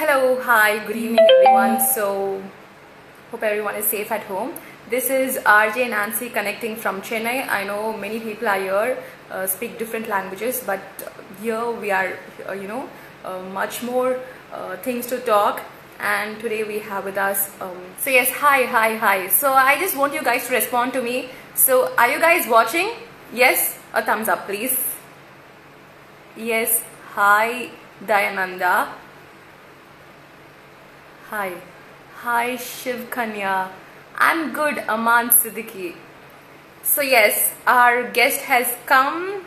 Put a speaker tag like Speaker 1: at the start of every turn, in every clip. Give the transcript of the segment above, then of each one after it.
Speaker 1: Hello, hi, good evening, everyone. So, hope everyone is safe at home. This is RJ Nancy connecting from Chennai. I know many people are here uh, speak different languages, but here we are, uh, you know, uh, much more uh, things to talk. And today we have with us. Um, so yes, hi, hi, hi. So I just want you guys to respond to me. So are you guys watching? Yes, a thumbs up, please. Yes, hi, Dayananda. Hi. Hi, Shiv Kanya. I'm good, Aman Siddiqui. So, yes, our guest has come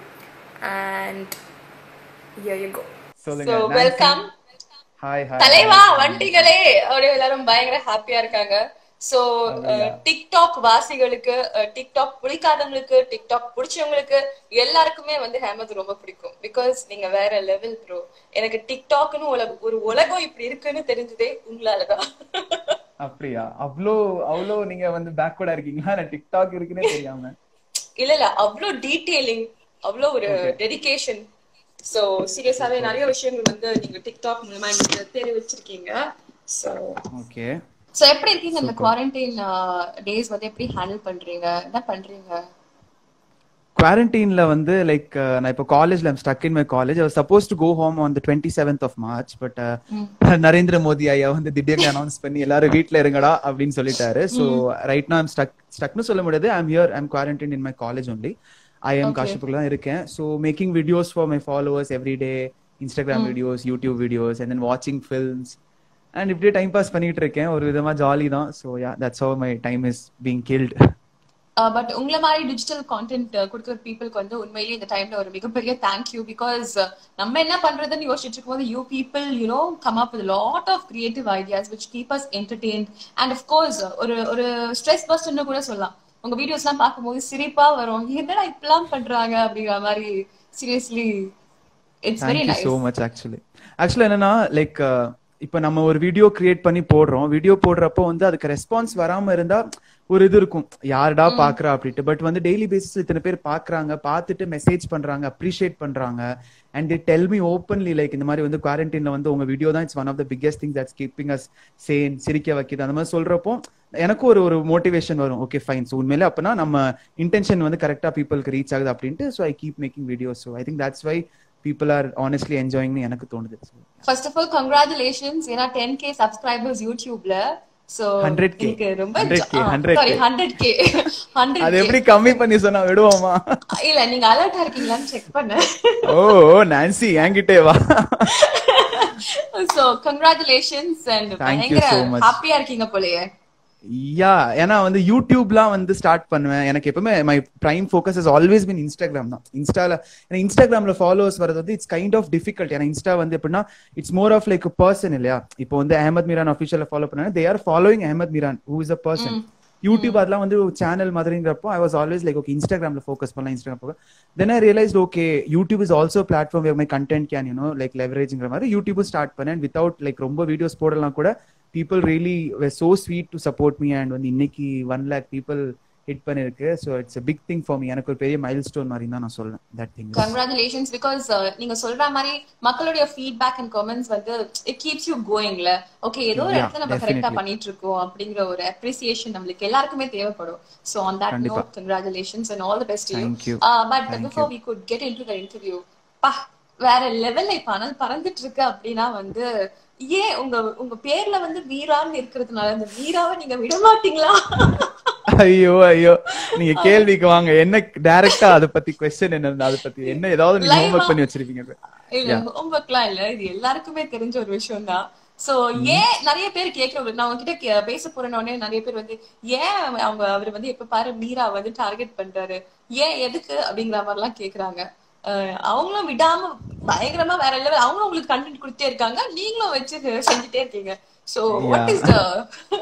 Speaker 1: and here you go.
Speaker 2: சொல்லுங்க
Speaker 3: So,
Speaker 2: Nancy.
Speaker 3: welcome.
Speaker 2: Hi hi
Speaker 3: தலைவா வண்டிகளே அப்படியே எல்லாரும் பயங்கர ஹாப்பியா இருக்காங்க so
Speaker 2: அப்படியா?
Speaker 3: TikTok வாசிகளுக்கு டிக்டாக் பிடிக்காதவங்களுக்கு டிக்டாக் பிடிச்சவங்களுக்கு எல்லாருக்குமே வந்து ஹேமத் ரொம்ப பிடிக்கும் பிகாஸ் நீங்க வேற லெவல் ப்ரோ எனக்கு டிக்டாக்னு உலக ஒரு உலகம் இப்படி இருக்குன்னு தெரிஞ்சதே உங்களாலதான்
Speaker 2: அப்படியா அவ்வளோ அவ்வளோ நீங்க வந்து பேக்வர்டா இருக்கீங்களா நான் டிக்டாக் இருக்குன்னே தெரியாம
Speaker 3: இல்ல இல்ல அவ்வளோ டீடைலிங் அவ்வளோ ஒரு டெடிகேஷன் சோ சீரியஸாவே நிறைய விஷயங்கள் வந்து நீங்க டிக்டாக் மூலமா எனக்கு தெரிவிச்சிருக்கீங்க சோ
Speaker 2: ஓகே
Speaker 3: சோ எப்படி இருக்கீங்க இந்த குவாரண்டைன் டேஸ் வந்து எப்படி ஹேண்டில் பண்றீங்க என்ன பண்றீங்க
Speaker 2: குவாரண்டைன்ல வந்து லைக் நான் இப்போ காலேஜ்ல I'm stuck in my college I suppose to go home on the twenty seventh of March but Narendra Modi ஐயா வந்து திடீர்னு அனௌன்ஸ் பண்ணி எல்லாரும் வீட்ல இருங்கடா அப்படின்னு சொல்லிட்டாரு ஸோ ரைட் நான் ஸ்டக் ஸ்டக்னு சொல்ல முடியாது I'm here I'm quarantine in my college only I am காஷ்மீர்ல தான் இருக்கேன் so making videos for my followers every day Instagram videos YouTube videos and then வாட்சிங் ஃபில்ம்ஸ் அண்ட் இப்படியே டைம் பாஸ் பண்ணிட்டு இருக்கேன் ஒரு விதமா ஜாலி தான் so ya that's how my time is being killed
Speaker 3: but உங்களை மாதிரி டிஜிட்டல் கான்டென்ட் கொடுக்குற பீப்புளுக்கு வந்து உண்மையிலேயே இந்த டைம்ல ஒரு மிகப்பெரிய தேங்க்யூ பிகாஸ் நம்ம என்ன பண்றதுன்னு யோசிச்சுட்டு இருக்கும்போது you people you know come up with lot of creative ideas which keep us entertain and of course ஒரு ஒரு ஸ்ட்ரெஸ் பஸ்ட்னு கூட சொல்லலாம் உங்க வீடியோஸ் எல்லாம் பார்க்கும்போது சிரிப்பா வரும் என்னடா இப்பெல்லாம் பண்றாங்க அப்படிங்கிற மாதிரி seriously it's very
Speaker 2: thank you
Speaker 3: nice
Speaker 2: so much actually actually என்னன்னா லைக் இப்போ நம்ம ஒரு வீடியோ கிரியேட் பண்ணி போடுறோம் வீடியோ போடுறப்போ வந்து அதுக்கு ரெஸ்பான்ஸ் வராம இருந்தா ஒரு இது இருக்கும் யாருடா பாக்குறா அப்படின்ட்டு பட் வந்து டெய்லி பேசிஸ் இத்தனை பேர் பாக்குறாங்க பார்த்துட்டு மெசேஜ் பண்றாங்க அப்ரிஷியேட் பண்றாங்க and they tell me openly like இந்த மாதிரி வந்து குவாரண்டைன்ல வந்து உங்க வீடியோ தான் it's one of the biggest thing that's keeping us sane சிரிக்க வைக்குது அந்த மாதிரி சொல்றப்போ எனக்கும் ஒரு ஒரு மோட்டிவேஷன் வரும் ஓகே ஃபைன் ஸோ உண்மையிலே அப்பனா நம்ம இன்டென்ஷன் வந்து கரெக்டா பீப்புளுக்கு ரீச் ஆகுது அப்படின்ட்டு so I keep making videos so I think that's why people are honestly என்ஜாயிங்னு எனக்கு தோணுது
Speaker 3: ஃபர்ஸ்ட் ஆஃப் ஆல் கங்க்ராச்சுலேஷன்ஸ் ஏன்னா டென் கே சப்ஸ்கிரைபர்ஸ் யூடியூப்ல சோ
Speaker 2: 100K.
Speaker 3: எனக்கு ரொம்ப
Speaker 2: 100K, 100K.
Speaker 3: Sorry hundred K
Speaker 2: அது
Speaker 3: ஹண்ட்ரட்
Speaker 2: எப்படி கம்மி பண்ணி சொன்னா விடுவோமா
Speaker 3: இல்ல நீங்க அலர்ட்டா இருக்கீங்களான்னு செக் பண்ணேன்
Speaker 2: ஓ நான்சி என்கிட்டே வா
Speaker 3: so congratulations and
Speaker 2: Thank you
Speaker 3: பயங்கர
Speaker 2: so much.
Speaker 3: ஹாப்பியா இருக்கீங்க போலயே
Speaker 2: யா ஏன்னா வந்து யூடியூப்லாம் வந்து ஸ்டார்ட் பண்ணுவேன் எனக்கு எப்பவுமே my prime focus is always been Instagram தான் இன்ஸ்டால ஏன்னா இன்ஸ்டாகிராம்ல ஃபாலோவர்ஸ் வரது வந்து இட்ஸ் கைண்ட் ஆஃப் டிஃபிகல்ட் ஏன்னா இன்ஸ்டா வந்து எப்படின்னா it's more of like person இல்லையா இப்போ வந்து அஹமத் மீரான் அஃபிஷியல ஃபாலோ பண்ணாங்க they are following Ahamed Meeran who is a person YouTube அதெல்லாம் வந்து சேனல் மாதிரிங்கிறப்போ I was always like okay இன்ஸ்டாகிராம்ல ஃபோக்கஸ் பண்ணலாம் இன்ஸ்டாகிராம் போக then I realise okay YouTube is also platform my content can you know like லெவரேஜ்ங்கிற மாதிரி யூடியூப் ஸ்டார்ட் பண்ணேன் without like ரொம்ப வீடியோஸ் போடலாம் கூட people really so sweet to support me and வந்து இன்னைக்கு ஒன் லேக் பீப்புள் ஹிட் பண்ணிருக்கு so it's big thing for me எனக்கு ஒரு பெரிய மைல் ஸ்டோன் மாதிரி தான் நான் சொல்றேன் தட் திங்
Speaker 3: கங்க்ராச்சுலேஷன்ஸ் பிகாஸ் நீங்க சொல்ற மாதிரி மக்களுடைய ஃபீட்பேக் அண்ட் கமெண்ட்ஸ் வந்து இட் கீப்ஸ் யூ கோயிங்ல ஓகே ஏதோ ஒரு
Speaker 2: Yeah,
Speaker 3: இடத்துல நம்ம கரெக்டா
Speaker 2: definitely.
Speaker 3: பண்ணிட்டு இருக்கோம் அப்படிங்கிற ஒரு அப்ரிசியேஷன் நம்மளுக்கு எல்லாருக்குமே தேவைப்படும் சோ ஆன் தட்
Speaker 2: கண்டிப்பா.
Speaker 3: Note congratulations and all the best you
Speaker 2: Thank you.
Speaker 3: But
Speaker 2: Thank
Speaker 3: before we could get into the interview பா வேற லெவல்ல இப்ப அனல் பறந்துட்டு இருக்கு அப்படின்னா வந்து ஏன் உங்க உங்க பேர்ல வந்து வீரான்னு இருக்கிறதுனால இந்த வீராவை நீங்க விட மாட்டீங்களா
Speaker 2: ஐயோ ஐயோ நீங்க கேள்விக்கு வாங்க என்ன டைரக்டா அதை பத்தி கொஸ்டின் என்ன அதை பத்தி என்ன ஏதாவது நீங்க
Speaker 3: Live-ஆ?
Speaker 2: ஹோம்ஒர்க் பண்ணி வச்சிருப்பீங்க
Speaker 3: இல்ல ஹோம்ஒர்க்லாம் இல்ல இது எல்லாருக்குமே தெரிஞ்ச ஒரு விஷயம் தான் சோ ஏன் நிறைய பேர் கேக்குறவங்க நான் உங்ககிட்ட கே- பேச போறேன்னு உடனே நிறைய பேர் வந்து ஏன் அவங்க அவர் வந்து எப்ப பாரு மீரா வந்து டார்கெட் பண்றாரு ஏன் எதுக்கு அப்படிங்கிற மாதிரி எல்லாம் கேக்குறாங்க அஹ் அவங்களும் விடாம பயங்கரமா வேற லெவல் அவங்களும் உங்களுக்கு கண்டென்ட் கொடுத்தே இருக்காங்க நீங்களும் வச்சு செஞ்சுட்டே இருக்கீங்க so what is the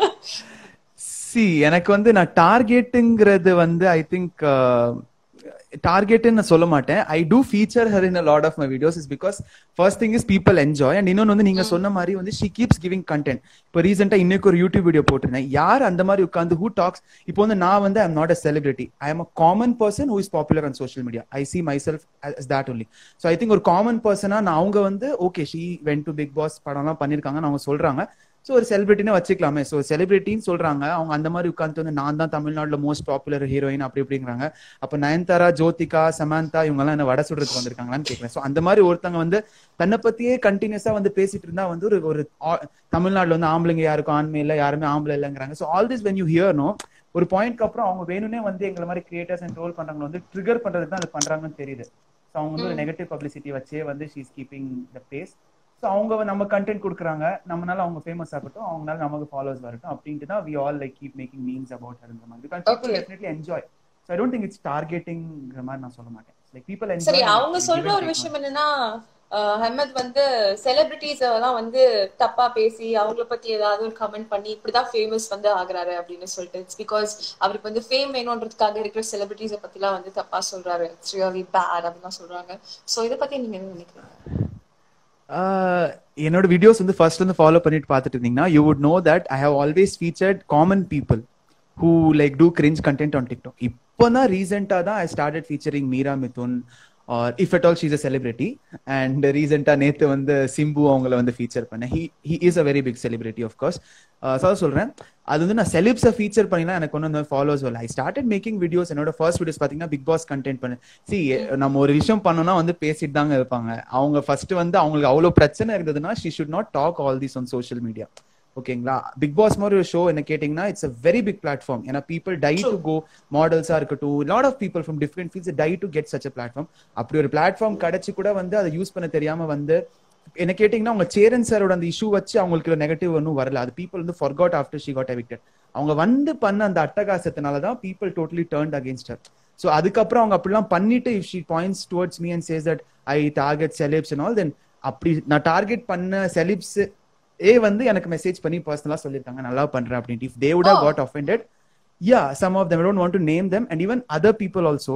Speaker 2: see எனக்கு வந்து நான் டார்கெட்டுங்கிறது வந்து ஐ திங்க் டார்கெட்னு சொல்ல மாட்டேன் I do feature her in lot of my videos is because first thing is people enjoy and இன்னொன்று வந்து நீங்க சொன்ன மாதிரி வந்து ஷி கீப்ஸ் கிவிங் கண்டென்ட் இப்போ ரீசெண்டா இன்னைக்கு ஒரு யூடியூப் வீடியோ போட்டிருந்தேன் யார் அந்த மாதிரி உட்காந்து ஹூ டாக்ஸ் இப்போ வந்து நான் வந்து I'm not a celebrity I am a common person who is popular on social media I see myself that only so I think ஒரு காமன் பர்சனா நான் அவங்க வந்து okay she went to Bigg Boss படம்லாம் பண்ணிருக்காங்கன்னு அவங்க சொல்றாங்க so ஒரு செலிபிரிட்டினே வச்சுக்கலாமே ஸோ செலிபிரிட்டின்னு சொல்றாங்க அவங்க அந்த மாதிரி உட்காந்து வந்து நான் தான் தமிழ்நாட்டுல மோஸ்ட் பாப்புலர் ஹீரோயின் அப்படி இப்படிங்கிறாங்க அப்ப நயன்தாரா ஜோதிகா சமந்தா இவங்க எல்லாம் என்ன வடை சுடுறதுக்கு வந்திருக்காங்களான்னு கேட்கிறேன் ஸோ அந்த மாதிரி ஒருத்தங்க வந்து தன்னை பத்தியே கண்டினியூஸா வந்து பேசிட்டு இருந்தா வந்து ஒரு ஒரு ஆ- தமிழ்நாட்டுல வந்து ஆம்பளைங்க யாருக்கும் ஆண்மை இல்லை யாருமே ஆம்பளை இல்லைங்கிறாங்க so all this when you hear no ஒரு பாயிண்ட்க்கு அப்புறம் அவங்க வேணும்னே வந்து எங்களை மாதிரி கிரியேட்டர்ஸ் அண்ட் ரோல் பண்றவங்க வந்து ட்ரிகர் பண்றதுக்கு தான் அது பண்றாங்கன்னு தெரியுது ஸோ அவங்க வந்து ஒரு நெகட்டிவ் பப்ளிசிட்டி வச்சே வந்து she's keeping the pace so அவங்க வந்து நம்ம கண்டென்ட் கொடுக்குறாங்க நம்மனால அவங்க ஃபேமஸ் ஆகட்டும் அவங்களால நமக்கு ஃபாலோவர்ஸ் வரட்டும் அப்படின்ட்டு தான் we all like keep making means about ஹர்ன்ற மாதிரி because people
Speaker 3: Okay.
Speaker 2: Definitely enjoy so I don't think it's டார்கெட்டிங்ன்ற மாதிரி நான் சொல்ல மாட்டேன் லைக் பீப்பிள்
Speaker 3: சரி
Speaker 2: என்ஜாய்
Speaker 3: அவங்க சொல்ற ஒரு விஷயம் என்னன்னா அஹ், அஹ்மத் வந்து செலிபிரிட்டிஸ் எல்லாம் வந்து தப்பா பேசி அவங்கள பத்தி ஏதாவது ஒரு கமெண்ட் பண்ணி இப்படிதான் ஃபேமஸ் வந்து ஆகுறாரு அப்படின்னு சொல்லிட்டு இட்ஸ் பிகாஸ் அவருக்கு வந்து ஃபேம் வேணும்ன்றதுக்காக இருக்கிற செலிபிரிட்டிஸ பத்தி எல்லாம் வந்து தப்பா சொல்றாரு இட்ஸ் ரியலி பேட் அப்படின்னு சொல்றாங்க சோ இத பத்தி நீங்க என்ன நினைக்கிறீங்க
Speaker 2: ஆஹ் என்னோட வீடியோஸ் வந்து ஃபர்ஸ்ட் வந்து ஃபாலோ பண்ணிட்டு பார்த்துட்டு இருந்தீங்கன்னா you would know that I have always featured common people who like do cringe content on TikTok இப்போ தான் ரீசெண்டாக தான் I started featuring Meera Mithun or if at all she's a celebrity and ரீசெண்டாக நேற்று வந்து சிம்பு அவங்கள வந்து ஃபீச்சர் பண்ணேன் he he is a very big celebrity of course so சொல்கிறேன் அது வந்து நான் செலிப்ஸை ஃபீச்சர் பண்ணிலாம் எனக்கு ஒன்றும் வந்து ஃபாலோஸ் வரல ஐ ஸ்டார்டட் மேக்கிங் வீடியோஸ் என்னோட ஃபர்ஸ்ட் வீடியோஸ் பார்த்தீங்கன்னா பிக் பாஸ் கண்டென்ட் பண்ணு சி நம்ம ஒரு விஷயம் பண்ணோம்னா வந்து பேசிட்டு தாங்க இருப்பாங்க அவங்க ஃபர்ஸ்ட் வந்து அவங்களுக்கு அவ்வளோ பிரச்சனை இருந்ததுன்னா she should not talk all this on social media ஓகேங்களா பிக் பாஸ் மாதிரி ஒரு ஷோ என்ன கேட்டிங்கன்னா it's a very big platform ஏன்னா பீப்புள் டை டு கோ மாடல்ஸா இருக்கட்டும் lot of people from different fields die to get such a platform அப்படி ஒரு பிளாட்ஃபார்ம் கிடைச்சு கூட வந்து அதை யூஸ் பண்ண தெரியாம வந்து என்ன கேட்டிங்கன்னா அவங்க சேரன் சாரோட அந்த இஷ்யூ வச்சு அவங்களுக்கு நெகட்டிவ் ஒன்றும் வரல அது பீப்புள் வந்து forgot after she got evicted அவங்க வந்து பண்ண அந்த அட்டகாசத்தினால தான் people totally turned against her so அதுக்கப்புறம் அவங்க அப்படிலாம் பண்ணிட்டு if she points towards me and says that I target celebs and all then அப்படி நான் டார்கெட் பண்ண செலிப்ஸ் ஏ வந்து எனக்கு மெசேஜ் பண்ணி பர்சனலா சொல்லியிருக்காங்க நல்லா பண்றேன் அப்படின்ட்டு if they would
Speaker 3: Oh.
Speaker 2: Have got offended yeah some of them i don't want to name them and even other people also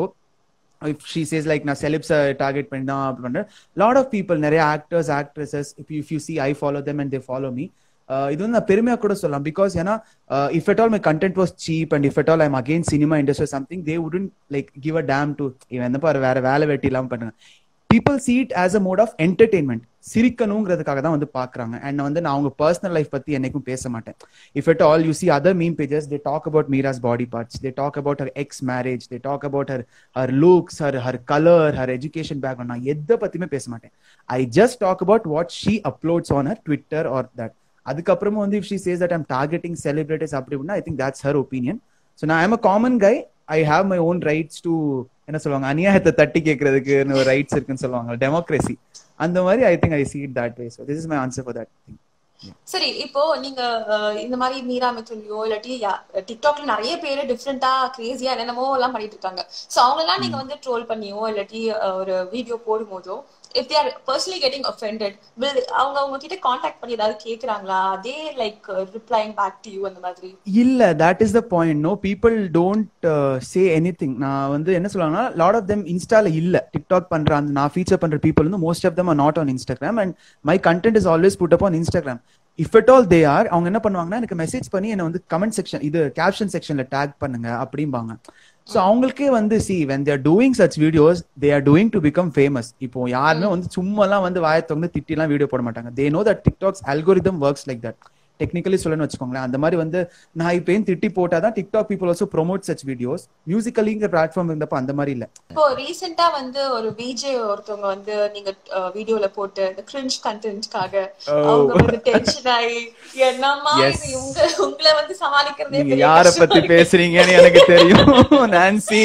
Speaker 2: if she says like நான் celebs டார்கெட் பண்ணி தான் அப்படி பண்றேன் லாட் ஆஃப் பீப்புள் நிறைய actors actresses if you if you see I follow them and they follow me இது வந்து நான் பெருமையா கூட சொல்லலாம் பிகாஸ் ஏன்னா if at all my content was cheap and if at all I'm again cinema industry something they wouldn't like give a damn to இவன் என்ன பாரு வேற வேலை வெட்டி இல்லாம பண்ணுங்க people see it as a mode of entertainment சிரிக்கணுங்கிறதுக்காக தான் வந்து பாக்குறாங்க அண்ட் வந்து நான் அவங்க பர்சனல் லைஃப் பத்தி என்னைக்கும் பேச மாட்டேன் if at all you see other meme pages they talk about Mira's body parts they talk about her ex marriage they talk about her her looks her her color her education background நான் எதை பத்தியுமே பேச மாட்டேன் I just talk about what she uploads on her Twitter or that அதுக்கப்புறமா வந்து if she says that I'm targeting celebrities அப்படி அப்படின்னா I think that's her opinion so நான் I'm a common guy I have my own rights to என்ன சொல்லுவாங்க அநியாயத்தை தட்டி கேட்கறதுக்கு ஒரு ரைட்ஸ் இருக்குன்னு சொல்லுவாங்க டெமோக்ரஸி அந்த மாதிரி I think I see it that way so this is my answer for that thing
Speaker 3: சரி இப்போ நீங்க அஹ், இந்த மாதிரி மீரா மிதுன்லயோ இல்லாட்டி யா- டிக்டாக்ல நிறைய பேரு டிஃப்ரெண்டா கிரேசியா என்னென்னமோ எல்லாம் பண்ணிட்டு இருக்காங்க சோ அவங்க எல்லாம் நீங்க வந்து ட்ரோல் பண்ணியோ இல்லாட்டி அஹ், ஒரு வீடியோ போடும் போதோ if there personally getting offended will அவங்க அவங்க கிட்ட காண்டாக்ட் பண்ணி ஏதாவது கேக்குறாங்களா அதே like replying back to you அந்த மாதிரி
Speaker 2: இல்ல that is the point no people don't say anything நான் வந்து என்ன சொல்லுவாங்கன்னா லாட் ஆஃப் தெம் இன்ஸ்டால இல்ல டிக்டாக் பண்ற அந்த நான் ஃபீச்சர் பண்ற பீப்புள் வந்து most of them are not on Instagram and my content is always put up on Instagram if at all they are அவங்க என்ன பண்ணுவாங்கன்னா எனக்கு மெசேஜ் பண்ணி என்ன வந்து கமெண்ட் செக்ஷன் இது கேப்ஷன் செக்ஷன்ல டேக் பண்ணுங்க அப்படிம்பாங்க ஸோ அவங்களுக்கே வந்து see when they're doing such videos they are doing to become famous இப்போ யாருமே வந்து சும்மாலாம் வந்து வாயை திறந்து திட்டிலாம் வீடியோ போட மாட்டாங்க they know that TikTok's algorithm works like that technically சொல்லணும்னு வச்சுக்கோங்களேன் அந்த மாதிரி வந்து நான் இப்போ ஏன் திட்டி போட்டாதான் TikTok people also promote such videos மியூசிக்கலிங்கிற பிளாட்ஃபார்ம் இருந்தப்போ அந்த மாதிரி இல்ல
Speaker 3: இப்போ ரீசெண்டா வந்து ஒரு விஜே ஒருத்தவங்க வந்து நீங்க வீடியோல போட்டு இந்த கிரிஞ்ச் கண்டென்ட்காக
Speaker 2: Oh.
Speaker 3: அவங்க வந்து டென்ஷன் ஆகி என்னம்மா
Speaker 2: Yes.
Speaker 3: இது உங்க உங்களை வந்து சமாளிக்கிறதே
Speaker 2: நீங்க
Speaker 3: பெரிய
Speaker 2: யார
Speaker 3: கஷ்டமா
Speaker 2: பத்தி
Speaker 3: இருக்கு.
Speaker 2: பேசுறீங்கன்னு எனக்கு தெரியும் நான்சி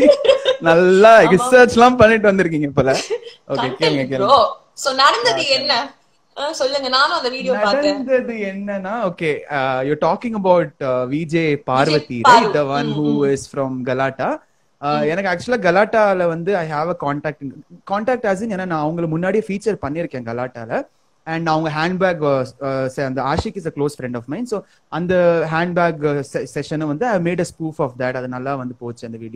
Speaker 2: நல்லா ரிசர்ச் எல்லாம் பண்ணிட்டு வந்திருக்கீங்க போல ஓகே கேளுங்க
Speaker 3: Content
Speaker 2: கேளுங்க
Speaker 3: bro. So, நடந்தது என்ன அஹ் சொல்லுங்க நானும் அந்த வீடியோ பார்த்தேன்
Speaker 2: நடந்தது என்னன்னா okay you talking about Vijay Parvathy
Speaker 3: பாரு.
Speaker 2: Right the one who is from Galatta எனக்கு ஆக்சுவலா கலாட்டால வந்து I have a contact contact as ஏன்னா நான் அவங்களை முன்னாடியே ஃபீச்சர் பண்ணியிருக்கேன் கலாட்டால அண்ட் அவங்க ஹேண்ட்பேக் அந்த Ashiq is a close friend of mine so அந்த ஹேண்ட்பேக் செஷனை வந்து I made a spoof of that அது நல்லா வந்து போச்சு அந்த வீடியோ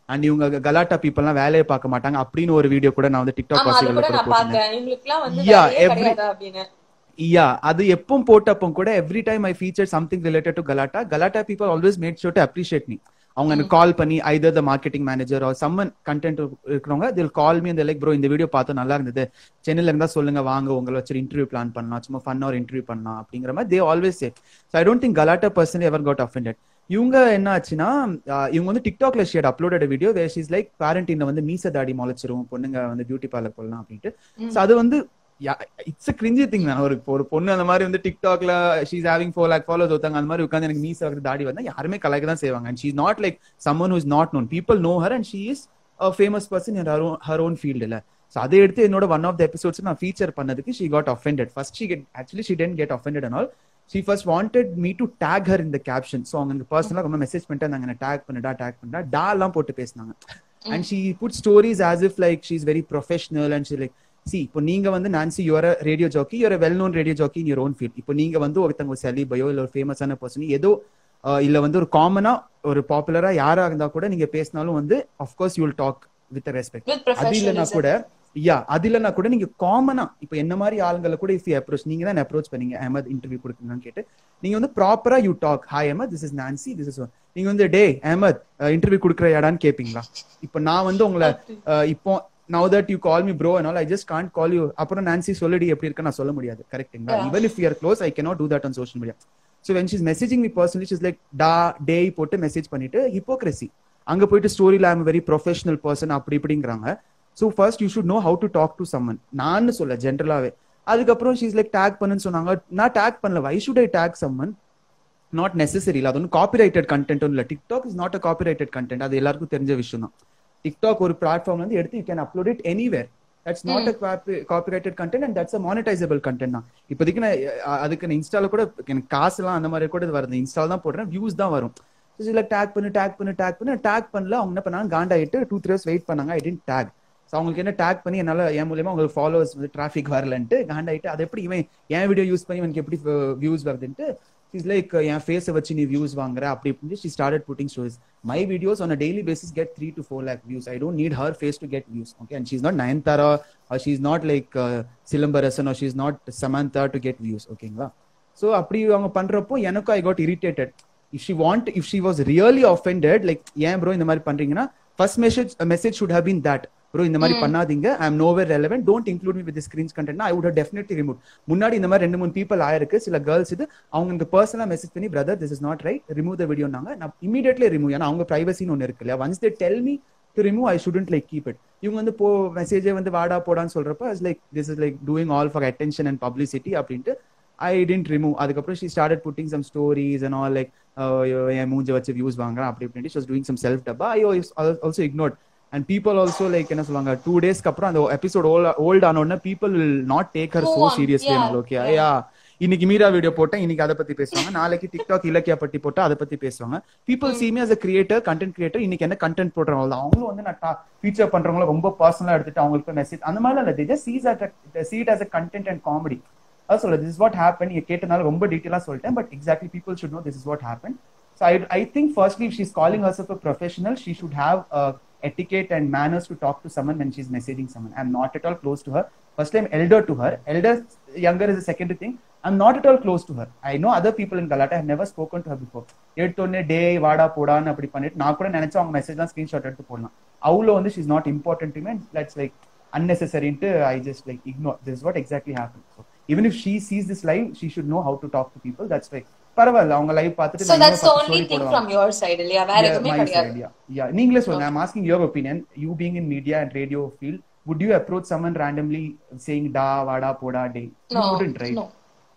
Speaker 2: அண்ட் இவங்க கலாட்டா பீப்புள்லாம் வேலையை பார்க்க மாட்டாங்க அப்படின்னு ஒரு வீடியோ கூட நான் வந்து டிக்டாக்
Speaker 3: ஆமா அது
Speaker 2: வாசிகள்ல
Speaker 3: கூட
Speaker 2: கூட
Speaker 3: நான்
Speaker 2: போட்டிருந்தேன்
Speaker 3: பார்த்தேன் இவங்களுக்குலாம் வந்து
Speaker 2: Yeah,
Speaker 3: வேலையே
Speaker 2: every-
Speaker 3: கிடையாதா அப்படின்னு
Speaker 2: யா அது எப்பவும் போட்டப்போ கூட every time I feature something related to Galatta Galatta people always made sure to appreciate me அவங்க எனக்கு கால் பண்ணி either the marketing manager or someone content இருக்கிறவங்க தில் கால் மீ அந்த லைக் ப்ரோ இந்த வீடியோ பார்த்து நல்லா இருந்தது சென்னையில இருந்தா சொல்லுங்க வாங்க உங்களை வச்சு இன்டர்வியூ பிளான் பண்ணலாம் சும்மா ஃபன் ஒரு இன்டர்வியூ பண்ணலாம் அப்படிங்கிற மாதிரி they always say so I don't think Galatta person ever got offended இவங்க என்ன ஆச்சுன்னா ஆஹ் இவங்க வந்து டிக்டாக்ல share uploaded video where she's like குவாரண்டைன்ல வந்து மீச தாடி முளைச்சிரும் பொண்ணுங்க வந்து பியூட்டி பார்லர் போடலாம் அப்படின்ட்டு ஸோ அது வந்து இட்ஸ் கிரிஞ்சி திங் தான் ஒரு ஒரு பொண்ணு அந்த மாதிரி வந்து டிக்டாக்ல she's having four lakh follows ஒருத்தங்க அந்த மாதிரி உட்காந்து எனக்கு மீஸ் ஆகுது தாடி வந்தா யாருமே கலாய்க்க தான் செய்வாங்க and she's not like someone who is not known people know her and she is famous person in her own her own ஃபீல்டில் ஸோ அதை எடுத்து என்னோட ஒன் ஆஃப் த எபிசோட்ஸ் நான் ஃபீச்சர் பண்ணதுக்கு she got offended first she get actually she didn't get offended and all she first wanted me to tag her இந்த caption so அவங்க பர்சனலாக ரொம்ப மெசேஜ் பண்ணிட்டு நாங்கள் டேக் பண்ணுடா டேக் பண்ணுடா டா எல்லாம் போட்டு பேசினாங்க and she put stories as if like she is very professional and she like see இப்போ நீங்க வந்து Nancy you're radio jockey you're well known radio jockey in your own field இப்போ நீங்க வந்து ஒருத்தங்க ஒரு செலிபையோ இல்ல ஒரு ஃபேமஸான பர்சன் ஏதோ அஹ், இல்ல வந்து ஒரு காமனா ஒரு பாப்புலரா யாரா இருந்தா கூட நீங்க பேசினாலும் வந்து of course you will talk with respect
Speaker 3: With
Speaker 2: அது இல்லைன்னா
Speaker 3: professionalism.
Speaker 2: கூட யா அது இல்லைன்னா கூட நீங்க காமனா இப்போ என்ன மாதிரி ஆளுங்களை கூட இஃப் அப்ரோச் நீங்க தான் அப்ரோச் பண்ணீங்க அஹமத் இன்டர்வியூ கொடுக்குங்கன்னு கேட்டு நீங்க வந்து ப்ராப்பரா you talk hi Ahmed this is Nancy this is நீங்க வந்து டே அஹமத் இன்டர்வியூ கொடுக்குற இடான்னு கேப்பீங்களா இப்போ நான் வந்து உங்களை அஹ், இப்போ now that you call me bro and I just can't call you அப்புறம் நான்சி சொல்லடி எப்படி இருக்கு நான் சொல்ல முடியாது கரெக்ட்டுங்களா
Speaker 3: Yeah.
Speaker 2: Even if you are close I cannot do that on social media so when she's messaging me personally she's like டா டே போட்டு மெசேஜ் பண்ணிட்டு ஹிப்போக்ரஸி அங்க போயிட்டு ஸ்டோரியில் ஐம் வெரி ப்ரொஃபஷனல் பர்சன் அப்படி இப்படிங்கிறாங்க so first you should know how to talk to someone நான் சொல்ல ஜென்ரலாவே அதுக்கப்புறம் ஷீஸ் லைக் டேக் பண்ணுன்னு சொன்னாங்க நான் டேக் பண்ணல why should I tag someone not necessary அது ஒன்றும் காப்பிரைட்டட் கண்டென்ட்டும் இல்லை TikTok is not a copyrighted content அது எல்லாருக்கும் தெரிஞ்ச விஷயம் தான் டிக்டாக் ஒரு பிளாட்ஃபார்ம் வந்து எடுத்து you can upload it anywhere that's not a copyrighted content and that's a monetisable content தான் இப்போதைக்கு நான் அஹ், அதுக்கு நான் இன்ஸ்டால கூட எனக்கு காசுலாம் அந்த மாதிரி கூட வருது இன்ஸ்டால தான் போடுறேன் வியூஸ் தான் வரும் சில டேக் பண்ணு டேக் பண்ணு டேக் பண்ணு டேக் பண்ணல அவங்க என்ன பண்ணாங்க காண்டாயிட்டு டூ த்ரீ வெயிட் பண்ணாங்க ஐ டென்ட் டேக் ஸோ அவங்களுக்கு என்ன டேக் பண்ணி என்னால என் மூலியமா உங்களுக்கு ஃபாலோவர்ஸ் வந்து டிராஃபிக் வரலன்ட்டு காண்டாயிட்டு அது எப்படி இவன் என் வீடியோ யூஸ் பண்ணி இவனுக்கு எப்படி வியூஸ் வருதுன்ட்டு இஸ் லைக் என் ஃபேஸை வச்சு நீ வியூஸ் வாங்குற அப்படி இப்படி she started putting stories my videos on a daily basis get three to four lakh views I don't need her face to get views okay and she's not Nayanthara she is not like Silambarasan she is not Samantha to get views ஓகேங்களா so அப்படி அவங்க பண்றப்போ எனக்கும் I got irritated if she want if she was really offended like ஏன் bro இந்த மாதிரி பண்றீங்கன்னா first message message should have been that bro இந்த மாதிரி பண்ணாதீங்க I am nowhere relevant don't include me with screens content I would definitely remove முன்னாடி இந்த மாதிரி ரெண்டு மூணு பீப்பிள் ஆயிருக்கு சில கேர்ள்ஸ் இது அவங்க எனக்கு பர்சனலா மெசேஜ் பண்ணி brother this is not right remove the வீடியோனாங்க நான் இமீடியட்லி ரிமூவ் ஏன்னா அவங்க பிரைவசின்னு ஒன்று இருக்கு இல்லையா once they tell me to remove I shouldn't like keep it இவங்க வந்து போ மெசேஜே வந்து வாடா போடான்னு சொல்றப்ப is like this is like doing all for attention and publicity அப்படின்ட்டு ஐ டென்ட் ரிமூவ் அதுக்கப்புறம் she started putting some stories and all like என் மூஞ்ச வச்சு வியூஸ் வாங்குறேன் அப்படி இப்படின்ட்டு ஷி டூயிங் சம் செல்ஃப் டப்பா I also ignored and people also like என்ன சொல்லுவாங்க டூ டேஸ்க்கு அப்புறம் அந்த எபிசோட் ஓல்ட் ஆன உடனே people will not take her
Speaker 3: Move
Speaker 2: so
Speaker 3: on.
Speaker 2: Seriously
Speaker 3: Yeah.
Speaker 2: Okay ஐயா இன்னைக்கு மீரா வீடியோ போட்டேன் இன்னைக்கு அதை பத்தி பேசுவாங்க நாளைக்கு டிக்டாக் இலக்கியா பத்தி போட்டா அதை பத்தி பேசுவாங்க people see me as a creator content creator இன்னைக்கு என்ன கண்டென்ட் போடுறவங்க அவங்களும் வந்து நான் ஃபீச்சர் பண்றவங்கள ரொம்ப பர்சனலா எடுத்துட்டு அவங்களுக்கு மெசேஜ் அந்த மாதிரி இல்ல just sees at seat as a content and comedy அதான் சொல்ல திஸ் வாட் ஹேப்பன் நீங்க கேட்டனால ரொம்ப டீட்டெயிலா சொல்லிட்டேன் but exactly people should know this is what happen So I, I think firstly, if she's calling herself a professional, she should have uh, etiquette and manners to talk to someone when she's messaging someone. I'm not at all close to her. First, I'm elder to her. Elder, younger is a secondary thing. I'm not at all close to her. I know other people in Galata. I've never spoken to her before. எடுத்தோடனே டே வாடா போடான்னு அப்படி பண்ணிட்டு நான் கூட நினைச்சா அவங்க மெசேஜ்லாம் screenshot எடுத்து போடலாம் அவ்வளோ வந்து she's not important to me that's like unnecessary I just like ignore this is what exactly happened so even if she sees this live she should know how to talk to people that's like பரவாயில்ல அவங்க live பார்த்துட்டு
Speaker 3: So
Speaker 2: நான்
Speaker 3: that's the
Speaker 2: இன்னொரு
Speaker 3: only
Speaker 2: story
Speaker 3: thing
Speaker 2: போடுவாங்க.
Speaker 3: from your side இல்லையா வேற
Speaker 2: Yeah,
Speaker 3: எதுவுமே
Speaker 2: my
Speaker 3: கிடையாது
Speaker 2: side, yeah. Yeah. நீங்களே சொல்லுங்க I'm asking your opinion you being in media and radio field would you approach someone randomly saying da vada poda day you
Speaker 3: No,
Speaker 2: wouldn't right
Speaker 3: no.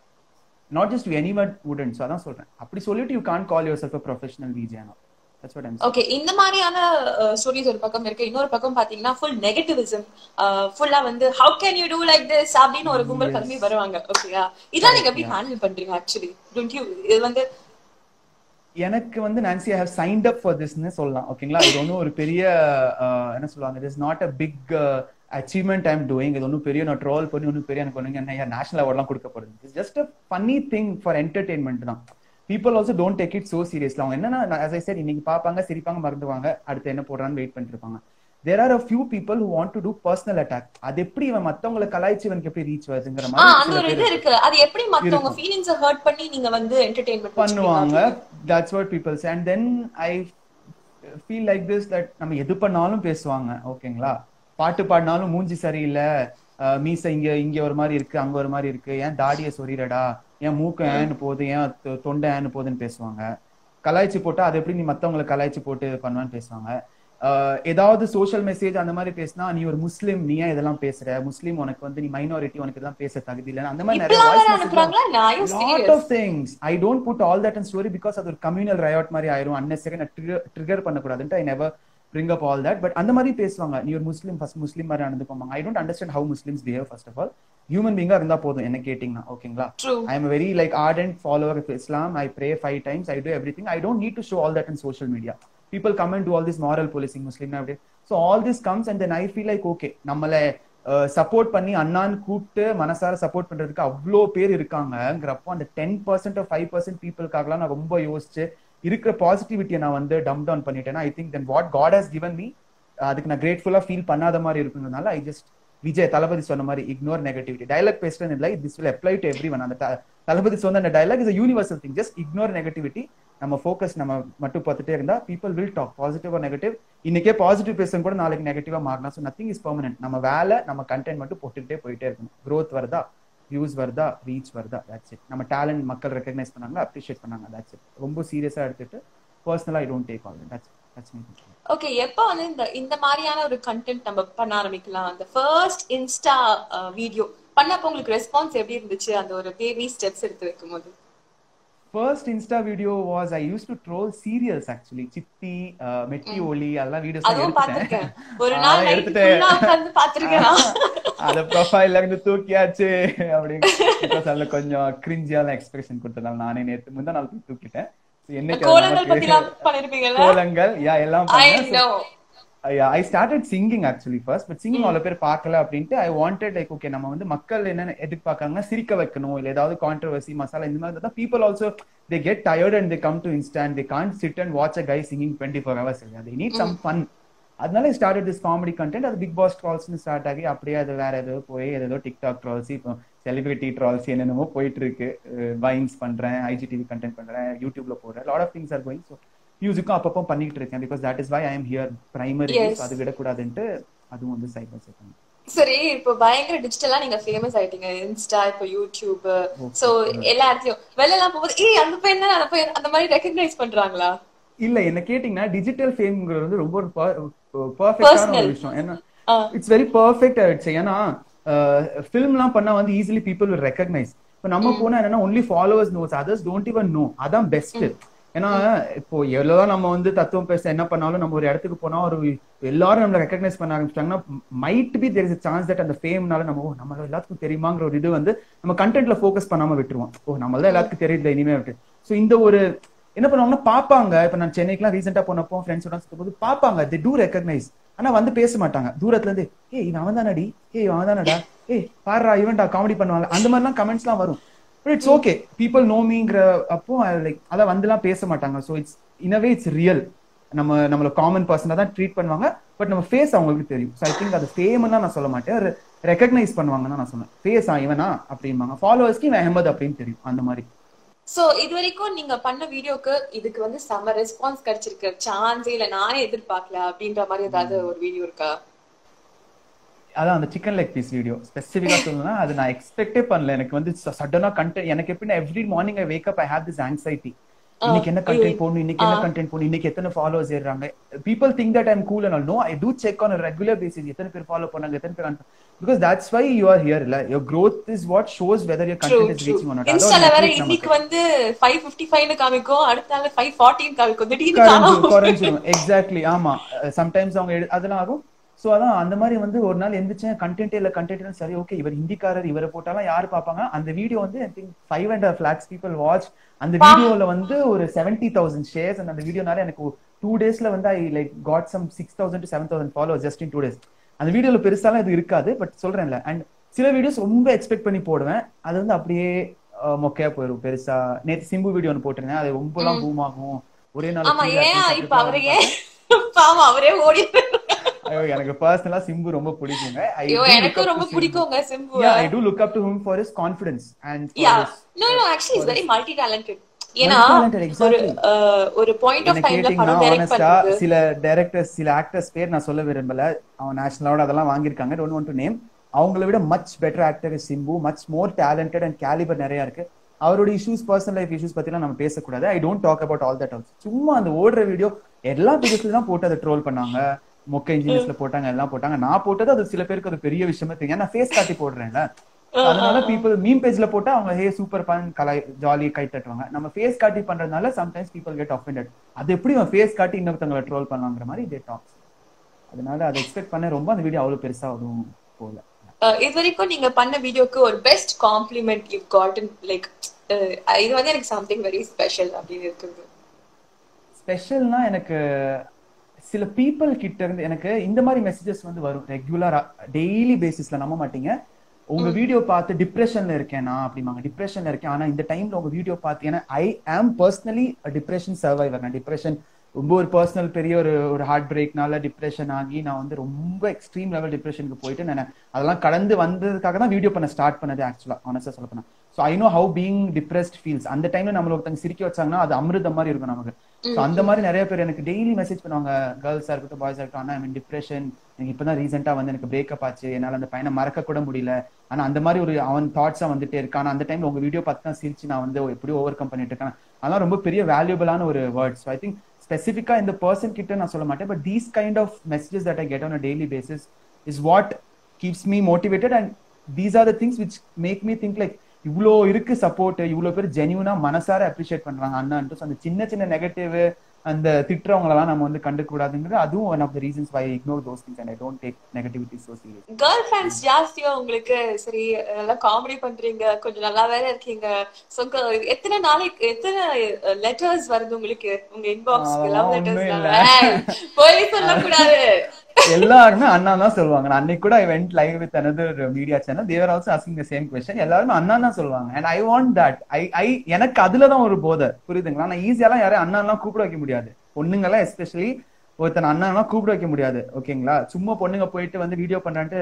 Speaker 2: not just you anyone wouldn't so அதான் சொல்றேன் அப்படி சொல்லிட்டு you can't call yourself a professional VJ now that's what I'm saying
Speaker 3: okay இந்த மாதிரியான stories ஒரு பக்கம் இருக்கு இன்னொரு பக்கம் பாத்தீங்கன்னா ஃபுல் நெகட்டிவிசம் ஃபுல்லா வந்து how can you do like this அப்படின்னு ஒரு கும்பல் கிளம்பி வருவாங்க ஓகேயா இதெல்லாம் நீங்க எப்படி ஹேண்டில் பண்றீங்க ஆக்சுவலி டோன்ட் யூ இது வந்து
Speaker 2: எனக்கு வந்து Nancy I have signed up for திஸ்னு சொல்லலாம் ஓகேங்களா இது ஒன்றும் ஒரு பெரிய அஹ், என்ன சொல்லுவாங்க it is not a big achievement I'm doing இது ஒன்றும் பெரிய நான் ட்ரோல் பண்ணி ஒன்றும் பெரிய எனக்கு ஒன்றுங்க என்ன நேஷனல் அவார்ட்லாம் கொடுக்க போறது it's just a funny thing for entertainment தான் people also don't take it so seriously அவங்க என்னன்னா as I said இன்னைக்கு பார்ப்பாங்க சிரிப்பாங்க மறந்துவாங்க அடுத்து என்ன போடுறான்னு வெயிட் பண்ணிட்டு இருப்பாங்க there are a few people who want to do personal attack அது எப்படி இவன் மத்தவங்களை கலாய்ச்சி இவனுக்கு எப்படி ரீச் வருதுங்கிற
Speaker 3: ஆ
Speaker 2: மாதிரி
Speaker 3: அந்த
Speaker 2: சில
Speaker 3: ஒரு
Speaker 2: பேர்
Speaker 3: இது இருக்கு அது எப்படி மத்தவங்க ஃபீலிங்ஸ் ஹர்ட் பண்ணி நீங்க வந்து என்டர்டெயின்மெண்ட்
Speaker 2: பண்ணுவாங்க that's what people's and then I feel like this that நம்ம எது பண்ணாலும் பேசுவாங்க ஓகேங்களா பாட்டு பாடினாலும் மூஞ்சி சரியில்லை அஹ் மீசை இங்க இங்க ஒரு மாதிரி இருக்கு அங்க ஒரு மாதிரி இருக்கு ஏன் தாடிய சொரிடடா ஏன் மூக்கு ஏன்னு போகுது ஏன் தொ- தொண்டை ஏன்னு போகுதுன்னு பேசுவாங்க கலாய்ச்சி போட்டா அது எப்படி நீ மத்தவங்களை கலாய்ச்சி போட்டு பண்ணுவான்னு பேசுவாங்க அஹ் ஏதாவது சோஷியல் மெசேஜ் அந்த மாதிரி பேசினா நீ ஒரு முஸ்லீம் நீ ஏன் இதெல்லாம் பேசுற முஸ்லீம் உனக்கு வந்து நீ மைனாரிட்டி உனக்கு இதெல்லாம் பேச தகுதி இல்லைன்னு அந்த மாதிரி நிறைய
Speaker 3: இப்பெல்லாம்
Speaker 2: voice
Speaker 3: வேற
Speaker 2: message
Speaker 3: அனுப்புறாங்களா நான்
Speaker 2: lot
Speaker 3: serious
Speaker 2: of things i don't put all that in story because அது ஒரு communal riot மாதிரி ஆயிரும் unnecessary நான் trigger trigger பண்ணக்கூடாதுன்ட்டு i never bring up all that but அந்த மாதிரி பேசுவாங்க நீ ஒரு முஸ்லீம் ஃபர்ஸ்ட் முஸ்லீம் மாதிரி நடந்துக்கோங்க i don't understand how muslims behave first of all human being இருந்தா போதும் என்ன கேட்டீங்கன்னா ஓகேங்களா
Speaker 3: true
Speaker 2: i am a very like ardent follower of islam i pray five times i do everything i don't need to show all that in social media people come and do all this moral policing muslim அப்படி so all this comes and then i feel like okay நம்மள support பண்ணி அண்ணான்னு கூப்பிட்டு மனசார support பண்றதுக்கு அவ்வளோ பேர் இருக்காங்கங்கிறப்போ அந்த டென் பர்சன்ட் ஃபைவ் பர்சன்ட் பீப்புளுக்காகலாம் நான் ரொம்ப யோசிச்சு இருக்கிற பாசிட்டிவிட்டியை நான் வந்து டம் டவுன் பண்ணிட்டேன்னா I think then what God has given me அதுக்கு நான் கிரேட்ஃபுல்லா ஃபீல் பண்ணாத மாதிரி இருக்குங்கிறதுனால ஐ ஜஸ்ட் விஜய் தளபதி சொன்ன மாதிரி இக்னோர் நெகட்டிவிட்டி டைலாக் பேசுறது இல்லை this will apply to everyone அந்த த- தளபதி சொன்ன அந்த dialogue is universal thing just ignore negativity நம்ம ஃபோக்கஸ் நம்ம மட்டும் பார்த்துட்டே இருந்தா people will talk positive or negative இன்னைக்கே பாசிட்டிவ் பேசுறது கூட நாளைக்கு நெகட்டிவா மாறலாம் ஸோ நத்திங் இஸ் பெர்மனன்ட் நம்ம வேலை நம்ம கண்டென்ட் மட்டும் போட்டுக்கிட்டே போயிட்டே இருக்கணும் growth வருதா வியூஸ் வருதா ரீச் வருதா தட்ஸ் இட் நம்ம டேலண்ட் மக்கள் ரெக்கக்னைஸ் பண்ணாங்க அப்ரிஷியேட் பண்ணாங்க தட்ஸ் இட் ரொம்ப சீரியஸா எடுத்துட்டு பர்சனலா I don't take all that's that's me
Speaker 3: okay எப்ப வந்து இந்த இந்த மாதிரியான ஒரு கண்டென்ட் நம்ம பண்ண ஆரம்பிக்கலாம் அந்த ஃபர்ஸ்ட் இன்ஸ்டா வீடியோ பண்ணப்போ உங்களுக்கு ரெஸ்பான்ஸ் எப்படி இருந்துச்சு அந்த ஒரு பேபி ஸ்டெப்ஸ் எடுத்து வைக்கும்போது
Speaker 2: first Insta video was I use to troll serials actually Chithi அஹ், மெட்டி ஒலி அதெல்லாம் வீடியோஸ்
Speaker 3: அதுவும் பாத்திருக்கேன் ஒரு
Speaker 2: ஆ,
Speaker 3: நாள் நைட்
Speaker 2: எடுத்துட்டேன்.
Speaker 3: ஃபுல்லா உட்கார்ந்து பாத்திருக்கேன் நான்.
Speaker 2: அத ப்ரொஃபைல்ல இருந்து தூக்கியாச்சு அப்படின்னு பிகாஸ் அதுல கொஞ்சம் கிரிஞ்சியான எக்ஸ்பிரஷன் கொடுத்ததால நானே நேத்து முந்தா நாள் போய் தூக்கிட்டேன் So, என்னைக்கு அது
Speaker 3: கோலங்கள் பத்தி எல்லாம்
Speaker 2: நமக்கு
Speaker 3: பண்ணிருப்பீங்கல்ல
Speaker 2: கோலங்கள் யா எல்லாம்
Speaker 3: ஐ
Speaker 2: பண்ணேன்.
Speaker 3: No
Speaker 2: So, I started singing actually first but singing அவ்வளவு பேர் பார்க்கல அப்படின்ட்டு ஐ வாண்டட் லைக் ஓகே நம்ம வந்து மக்கள் என்ன எதிர்பார்க்கறாங்கன்னா சிரிக்க வைக்கணும் இல்ல ஏதாவது கான்ட்ரவர்சி மசாலா இந்த மாதிரி தான் people also they get tired and they come to instant they can sit and watch a guy singing twenty four hours they need some fun அதனால ஸ்டார்டட் திஸ் காமெடி கண்டென்ட் அது பிக் பாஸ் ட்ரால்ஸ்னு start ஆகி அப்படியே அது வேற ஏதோ போய் ஏதோ டிக்டாக் ட்ரால்ஸ் இப்போ செலிபிரிட்டி ட்ரால்ஸ் என்னென்னமோ போயிட்டு இருக்கு வைன்ஸ் பண்றேன் ஐஜிடிவி கண்டென்ட் பண்றேன் யூடியூப்ல போடுறேன் lot of things are going so மியூசிக்கும் அப்பப்போ பண்ணிட்டு இருக்கேன் because that is why I am here primary
Speaker 3: Yes.
Speaker 2: அது விடக்கூடாதுன்ட்டு அதுவும் வந்து சைட் பை சைட் பண்ணி
Speaker 3: சரி இப்போ பயங்கர டிஜிட்டலா நீங்க ஃபேமஸ் ஆயிட்டீங்க இன்ஸ்டா இப்போ யூடியூப் சோ எல்லா இடத்துலயும் வெளில எல்லாம் போகும்போது ஏய் அந்த பையன் தான் அந்த பையன் அந்த மாதிரி ரெகக்னைஸ் பண்றாங்களா
Speaker 2: இல்ல என்ன கேட்டீங்கன்னா டிஜிட்டல் ஃபேம்ங்கிறது வந்து ரொம்ப ஒரு பர்ஃபெக்டான
Speaker 3: Personal.
Speaker 2: ஒரு விஷயம் ஏன்னா
Speaker 3: ஆ.
Speaker 2: இட்ஸ் வெரி பர்ஃபெக்ட் ஆயிடுச்சு ஏன்னா ஃபிலிம்லாம் பண்ணா வந்து ஈஸிலி பீப்புள் will ரெக்கக்னைஸ் இப்போ நம்ம போனா என்னன்னா only followers knows others don't even know அதான் பெஸ்ட் ஏன்னா இப்போ எவ்வளவுதான் நம்ம வந்து தத்துவம் பேச என்ன பண்ணாலும் நம்ம ஒரு இடத்துக்கு போனா ஒரு எல்லாரும் நம்மள ரெக்கக்னைஸ் பண்ண ஆரம்பிச்சிட்டாங்கன்னா might be there is chance that அந்த ஃபேம்னால நம்ம ஓ நம்ம எல்லாத்துக்கும் தெரியுமாங்கிற ஒரு இது வந்து நம்ம கண்டென்ட்ல ஃபோக்கஸ் பண்ணாம விட்டுருவோம் ஓ நம்ம தான் எல்லாத்துக்கும் தெரியுது இனிமே விட்டு ஸோ இந்த ஒரு என்ன பண்ணுவாங்கன்னா பாப்பாங்க இப்ப நான் சென்னைக்குலாம் ரீசெண்டா போனப்போ ஃப்ரெண்ட்ஸோட சுத்தும் போது பாப்பாங்க தி டூ ரெக்கக்னைஸ் ஆனா வந்து பேச மாட்டாங்க தூரத்துல இருந்து ஏய் இவன் அவன் தானடி ஏய் இவன் அவன் தானடா ஏய் பாருடா இவன்டா காமெடி பண்ணுவாங்க அந்த மாதிரிலாம் கமெண்ட்ஸ்லாம் வரும் but it's okay people know மீங்கிற அப்போ லைக் அதான் வந்துலாம் பேச மாட்டாங்க so it's anyway it's real நம்ம நம்மள காமன் பர்சனா தான் ட்ரீட் பண்ணுவாங்க பட் நம்ம ஃபேஸ் அவங்களுக்கு தெரியும் ஸோ ஐ திங்க் அது ஃபேம்னா நான் சொல்ல மாட்டேன் ரெக்கக்னைஸ் பண்ணுவாங்கன்னு நான் சொன்னேன் ஃபேஸ் ஆ இவனா அப்படிம்பாங்க ஃபாலோவர்ஸ்க்கு இவன் அஹமத் அப்படின்னு தெரியும் அந்த மாதிரி
Speaker 3: சோ இது வரைக்கும் நீங்க பண்ண வீடியோக்கு இதுக்கு வந்து செம ரெஸ்பான்ஸ் கிடைச்சிருக்கு சான்ஸே இல்ல நானே எதிர்பார்க்கல அப்படின்ற மாதிரி ஏதாவது ஒரு வீடியோ இருக்கா
Speaker 2: அதான் அந்த சிக்கன் லெக் பீஸ் வீடியோ ஸ்பெசிஃபிக்கா சொல்லணும்னா அது நான் எக்ஸ்பெக்டே பண்ணல எனக்கு வந்து சடனா கண்டென்ட் எனக்கு எப்படின்னா every morning I wake up I have this anxiety இன்னைக்கு என்ன கண்டென்ட் போடணும் இன்னைக்கு என்ன கண்டென்ட் போடணும் இன்னைக்கு எத்தனை ஃபாலோவர்ஸ் ஏறாங்க people think that I'm cool and no I do check on regular basis எத்தனை பேர் ஃபாலோ பண்ணாங்க எத்தனை பேர் because that's why you are here இல்ல your growth is what shows whether your
Speaker 3: true
Speaker 2: content is
Speaker 3: true
Speaker 2: reaching on
Speaker 3: இன்ஸ்டால வேற இன்னைக்கு வந்து ஃபைவ் பிப்டி ஃபைவ்னு காமிக்கும் அடுத்த நாள் ஃபைவ் ஃபார்ட்டின் காமிக்கும் திடீர்னு
Speaker 2: குறைஞ்சு
Speaker 3: காணும்
Speaker 2: குறைஞ்சிரும் எக்ஸாக்ட்லி ஆமா சம்டைம்ஸ் அவங்க எடு- அதெல்லாம் ஆகும் சோ அதான் அந்த மாதிரி வந்து ஒரு நாள் எந்திரிச்சேன் கண்டென்ட் இல்ல கண்டென்ட் சரி ஓகே இவர் ஹிந்திக்காரர் இவரை போட்டாலும் யாரு பாப்பாங்க அந்த வீடியோ வந்து I think five and lakhs people watch அந்த வீடியோல வந்து ஒரு செவன்டி தௌசண்ட் ஷேர்ஸ் அந்த வீடியோனால எனக்கு டூ டேஸ்ல வந்து I like got some six thousand to seven thousand follow just in two days அந்த வீடியோல பெருசாலாம் இது இருக்காது பட் சொல்றேன்ல அண்ட் சில வீடியோஸ் ரொம்ப எக்ஸ்பெக்ட் பண்ணி போடுவேன் அது வந்து அப்படியே அஹ், மொக்கையா போயிரும் பெருசா நேத்து சிம்பு வீடியோ ஒன்று போட்டிருந்தேன் அது ரொம்ப எல்லாம் பூம் ஆகும் ஒரே நாள்
Speaker 3: ஆமா
Speaker 2: three lakh
Speaker 3: ஏன்
Speaker 2: views
Speaker 3: இப்ப
Speaker 2: அப்படி
Speaker 3: அவரை
Speaker 2: போகும்.
Speaker 3: ஏன் பாவம் அவரே ஓடி
Speaker 2: ஐயோ, எனக்கு பர்சனலா சிம்பு ரொம்ப பிடிக்குங்க I
Speaker 3: ஐயோ
Speaker 2: do look
Speaker 3: எனக்கும்
Speaker 2: up
Speaker 3: ரொம்ப
Speaker 2: to Simbu.
Speaker 3: பிடிக்குங்க Simbu
Speaker 2: Yeah, I do look up to him for his confidence and for
Speaker 3: yeah
Speaker 2: his
Speaker 3: no no actually is very multi talented ஏன்னா
Speaker 2: Multi-talented,
Speaker 3: ஒரு
Speaker 2: exactly.
Speaker 3: அஹ், ஒரு பாயிண்ட்
Speaker 2: என்ன
Speaker 3: ஆஃப் டைம்ல
Speaker 2: கேட்டீங்கன்னா
Speaker 3: படம் டைரக்ட்
Speaker 2: honest ஆ
Speaker 3: பண்றது
Speaker 2: சில டைரக்டர்ஸ் சில ஆக்டர்ஸ் பேர் நான் சொல்ல விரும்பல அவன் நேஷனல் அவார்டு அதெல்லாம் வாங்கியிருக்காங்க டோன்ட் வாண்ட் டு நேம் அவங்கள விட much better actor Simbu much more talented and calibre நிறைய இருக்கு அவரோட இஷ்யூஸ் பர்சனல் லைஃப் இஷ்யூஸ் பத்திலாம் நம்ம பேசக்கூடாது I don't talk about all that also சும்மா அந்த ஓடுற வீடியோ எல்லா வீடியோஸ்ல தான் போட்டு அதை ட்ரோல் பண்ணாங்க மொக்க இன்ஜினியர்ஸ்ல போட்டாங்க எல்லாம் போட்டாங்க நான் போட்டது அது சில பேருக்கு அது பெரிய விஷயமா தெரியும் நான் ஃபேஸ் காட்டி போடுறேன்ல So அதனால பீப்புள் மீம் பேஜ்ல போட்டா அவங்க ஹே சூப்பர் பன் கலை ஜாலி கை தட்டுவாங்க நம்ம ஃபேஸ் காட்டி பண்றதுனால சம்டைம்ஸ் பீப்புள் கெட் offended அது எப்படி அவன் ஃபேஸ் காட்டி இன்னொருத்தவங்களை ட்ரோல் பண்ணலாங்கிற மாதிரி தே டாக்ஸ் அதனால அதை எக்ஸ்பெக்ட் பண்ண ரொம்ப அந்த வீடியோ அவ்வளவு பெருசா வரும் போல
Speaker 3: அஹ், இது வரைக்கும் நீங்க பண்ண வீடியோக்கு ஒரு best compliment you gotten like இது வந்து எனக்கு சம்திங் வெரி ஸ்பெஷல் அப்படின்னு இருக்குது
Speaker 2: ஸ்பெஷல்னா எனக்கு சில பீப்புள் கிட்ட இருந்து எனக்கு இந்த மாதிரி மெசேஜஸ் வந்து வரும் ரெகுலரா டெய்லி பேசிஸ்ல நம்ப மாட்டீங்க உங்க வீடியோ பார்த்து டிப்ரெஷன்ல இருக்கேன் நான் அப்படிமாங்க டிப்ரெஷன்ல இருக்கேன் ஆனா இந்த டைம்ல உங்க வீடியோ பார்த்து ஏன்னா I am personally depression survivor நான் டிப்ரெஷன் ரொம்ப ஒரு பர்சனல் பெரிய ஒரு ஒரு ஹார்ட் பிரேக்னால டிப்ரெஷன் ஆகி நான் வந்து ரொம்ப எக்ஸ்ட்ரீம் லெவல் டிப்ரெஷனுக்கு போயிட்டு நான் அதெல்லாம் கடந்து வந்ததுக்காக தான் வீடியோ பண்ண ஸ்டார்ட் பண்ணது ஆக்சுவலா ஆனஸ்டா சொல்ல போனா so I know how being depressed feels அந்த டைம்ல நம்மள ஒருத்தங்க சிரிக்க வச்சாங்கன்னா அது அமிர்தம் மாதிரி இருக்கும் நமக்கு ஸோ அந்த மாதிரி நிறைய பேர் எனக்கு டெய்லி மெசேஜ் பண்ணுவாங்க கேர்ள்ஸா இருக்கட்டும் பாய்ஸா இருக்கட்டும் ஆனா ஐ மீன் டிப்ரெஷன் எனக்கு இப்பதான் ரீசெண்டா வந்து எனக்கு பிரேக்கப் ஆச்சு என்னால அந்த பையனை மறக்க கூட முடியல ஆனா அந்த மாதிரி ஒரு அவன் தாட்ஸா வந்துட்டே இருக்கான் ஆனா அந்த டைம்ல உங்க வீடியோ பார்த்து தான் சிரிச்சு நான் வந்து எப்படி ஓவர் கம் பண்ணிட்டு இருக்கேன் அதெல்லாம் ரொம்ப பெரிய வேல்யூபிளான ஒரு வேர்ட்ஸ் ஐ திங்க் ஸ்பெசிஃபிக்கா இந்த பர்சன் கிட்ட நான் சொல்ல மாட்டேன் but these kind of messages that I get on a daily basis is what keeps me motivated and these are the things which make me think like இவ்வளோ இருக்கு support இவ்வளோ பேர் ஜென்யூனா மனசார அப்ரிஷியேட் பண்றாங்க அண்ணான்ட்டு So அந்த சின்ன சின்ன நெகட்டிவ் அந்த திட்டுறவங்களெல்லாம் நம்ம வந்து கண்டுக்க கூடாதுங்கிறது அதுவும் one of the reasons why ignore those things and I don't take negativity so serious
Speaker 3: girl fans ஜாஸ்தியா உங்களுக்கு சரி நல்லா காமெடி பண்றீங்க கொஞ்சம் நல்லா வேற இருக்கீங்க சோ எத்தனை நாளைக்கு எத்தனை லெட்டர்ஸ் வருது உங்களுக்கு உங்க இன்பாக்ஸ்க்கு லவ்
Speaker 2: அதெல்லாம் ஒண்ணும் இல்ல.
Speaker 3: லெட்டர்ஸ் போய் சொல்லக்கூடாது
Speaker 2: எல்லாருமே அண்ணா தான் சொல்லுவாங்க நான் அன்னைக்கு கூட I went live with another media channel they were also asking the same question எல்லாருமே அண்ணா தான் சொல்லுவாங்க and I want that I I எனக்கு அதுலதான் ஒரு போதை புரியுதுங்களா நான் ஈஸியாலாம் யாரும் அண்ணாலாம் கூப்பிட வைக்க முடியாது பொண்ணுங்கெல்லாம் எஸ்பெஷலி ஒருத்தன் அண்ணாலாம் கூப்பிட வைக்க முடியாது ஓகேங்களா சும்மா பொண்ணுங்க போயிட்டு வந்து வீடியோ பண்றான்ட்டு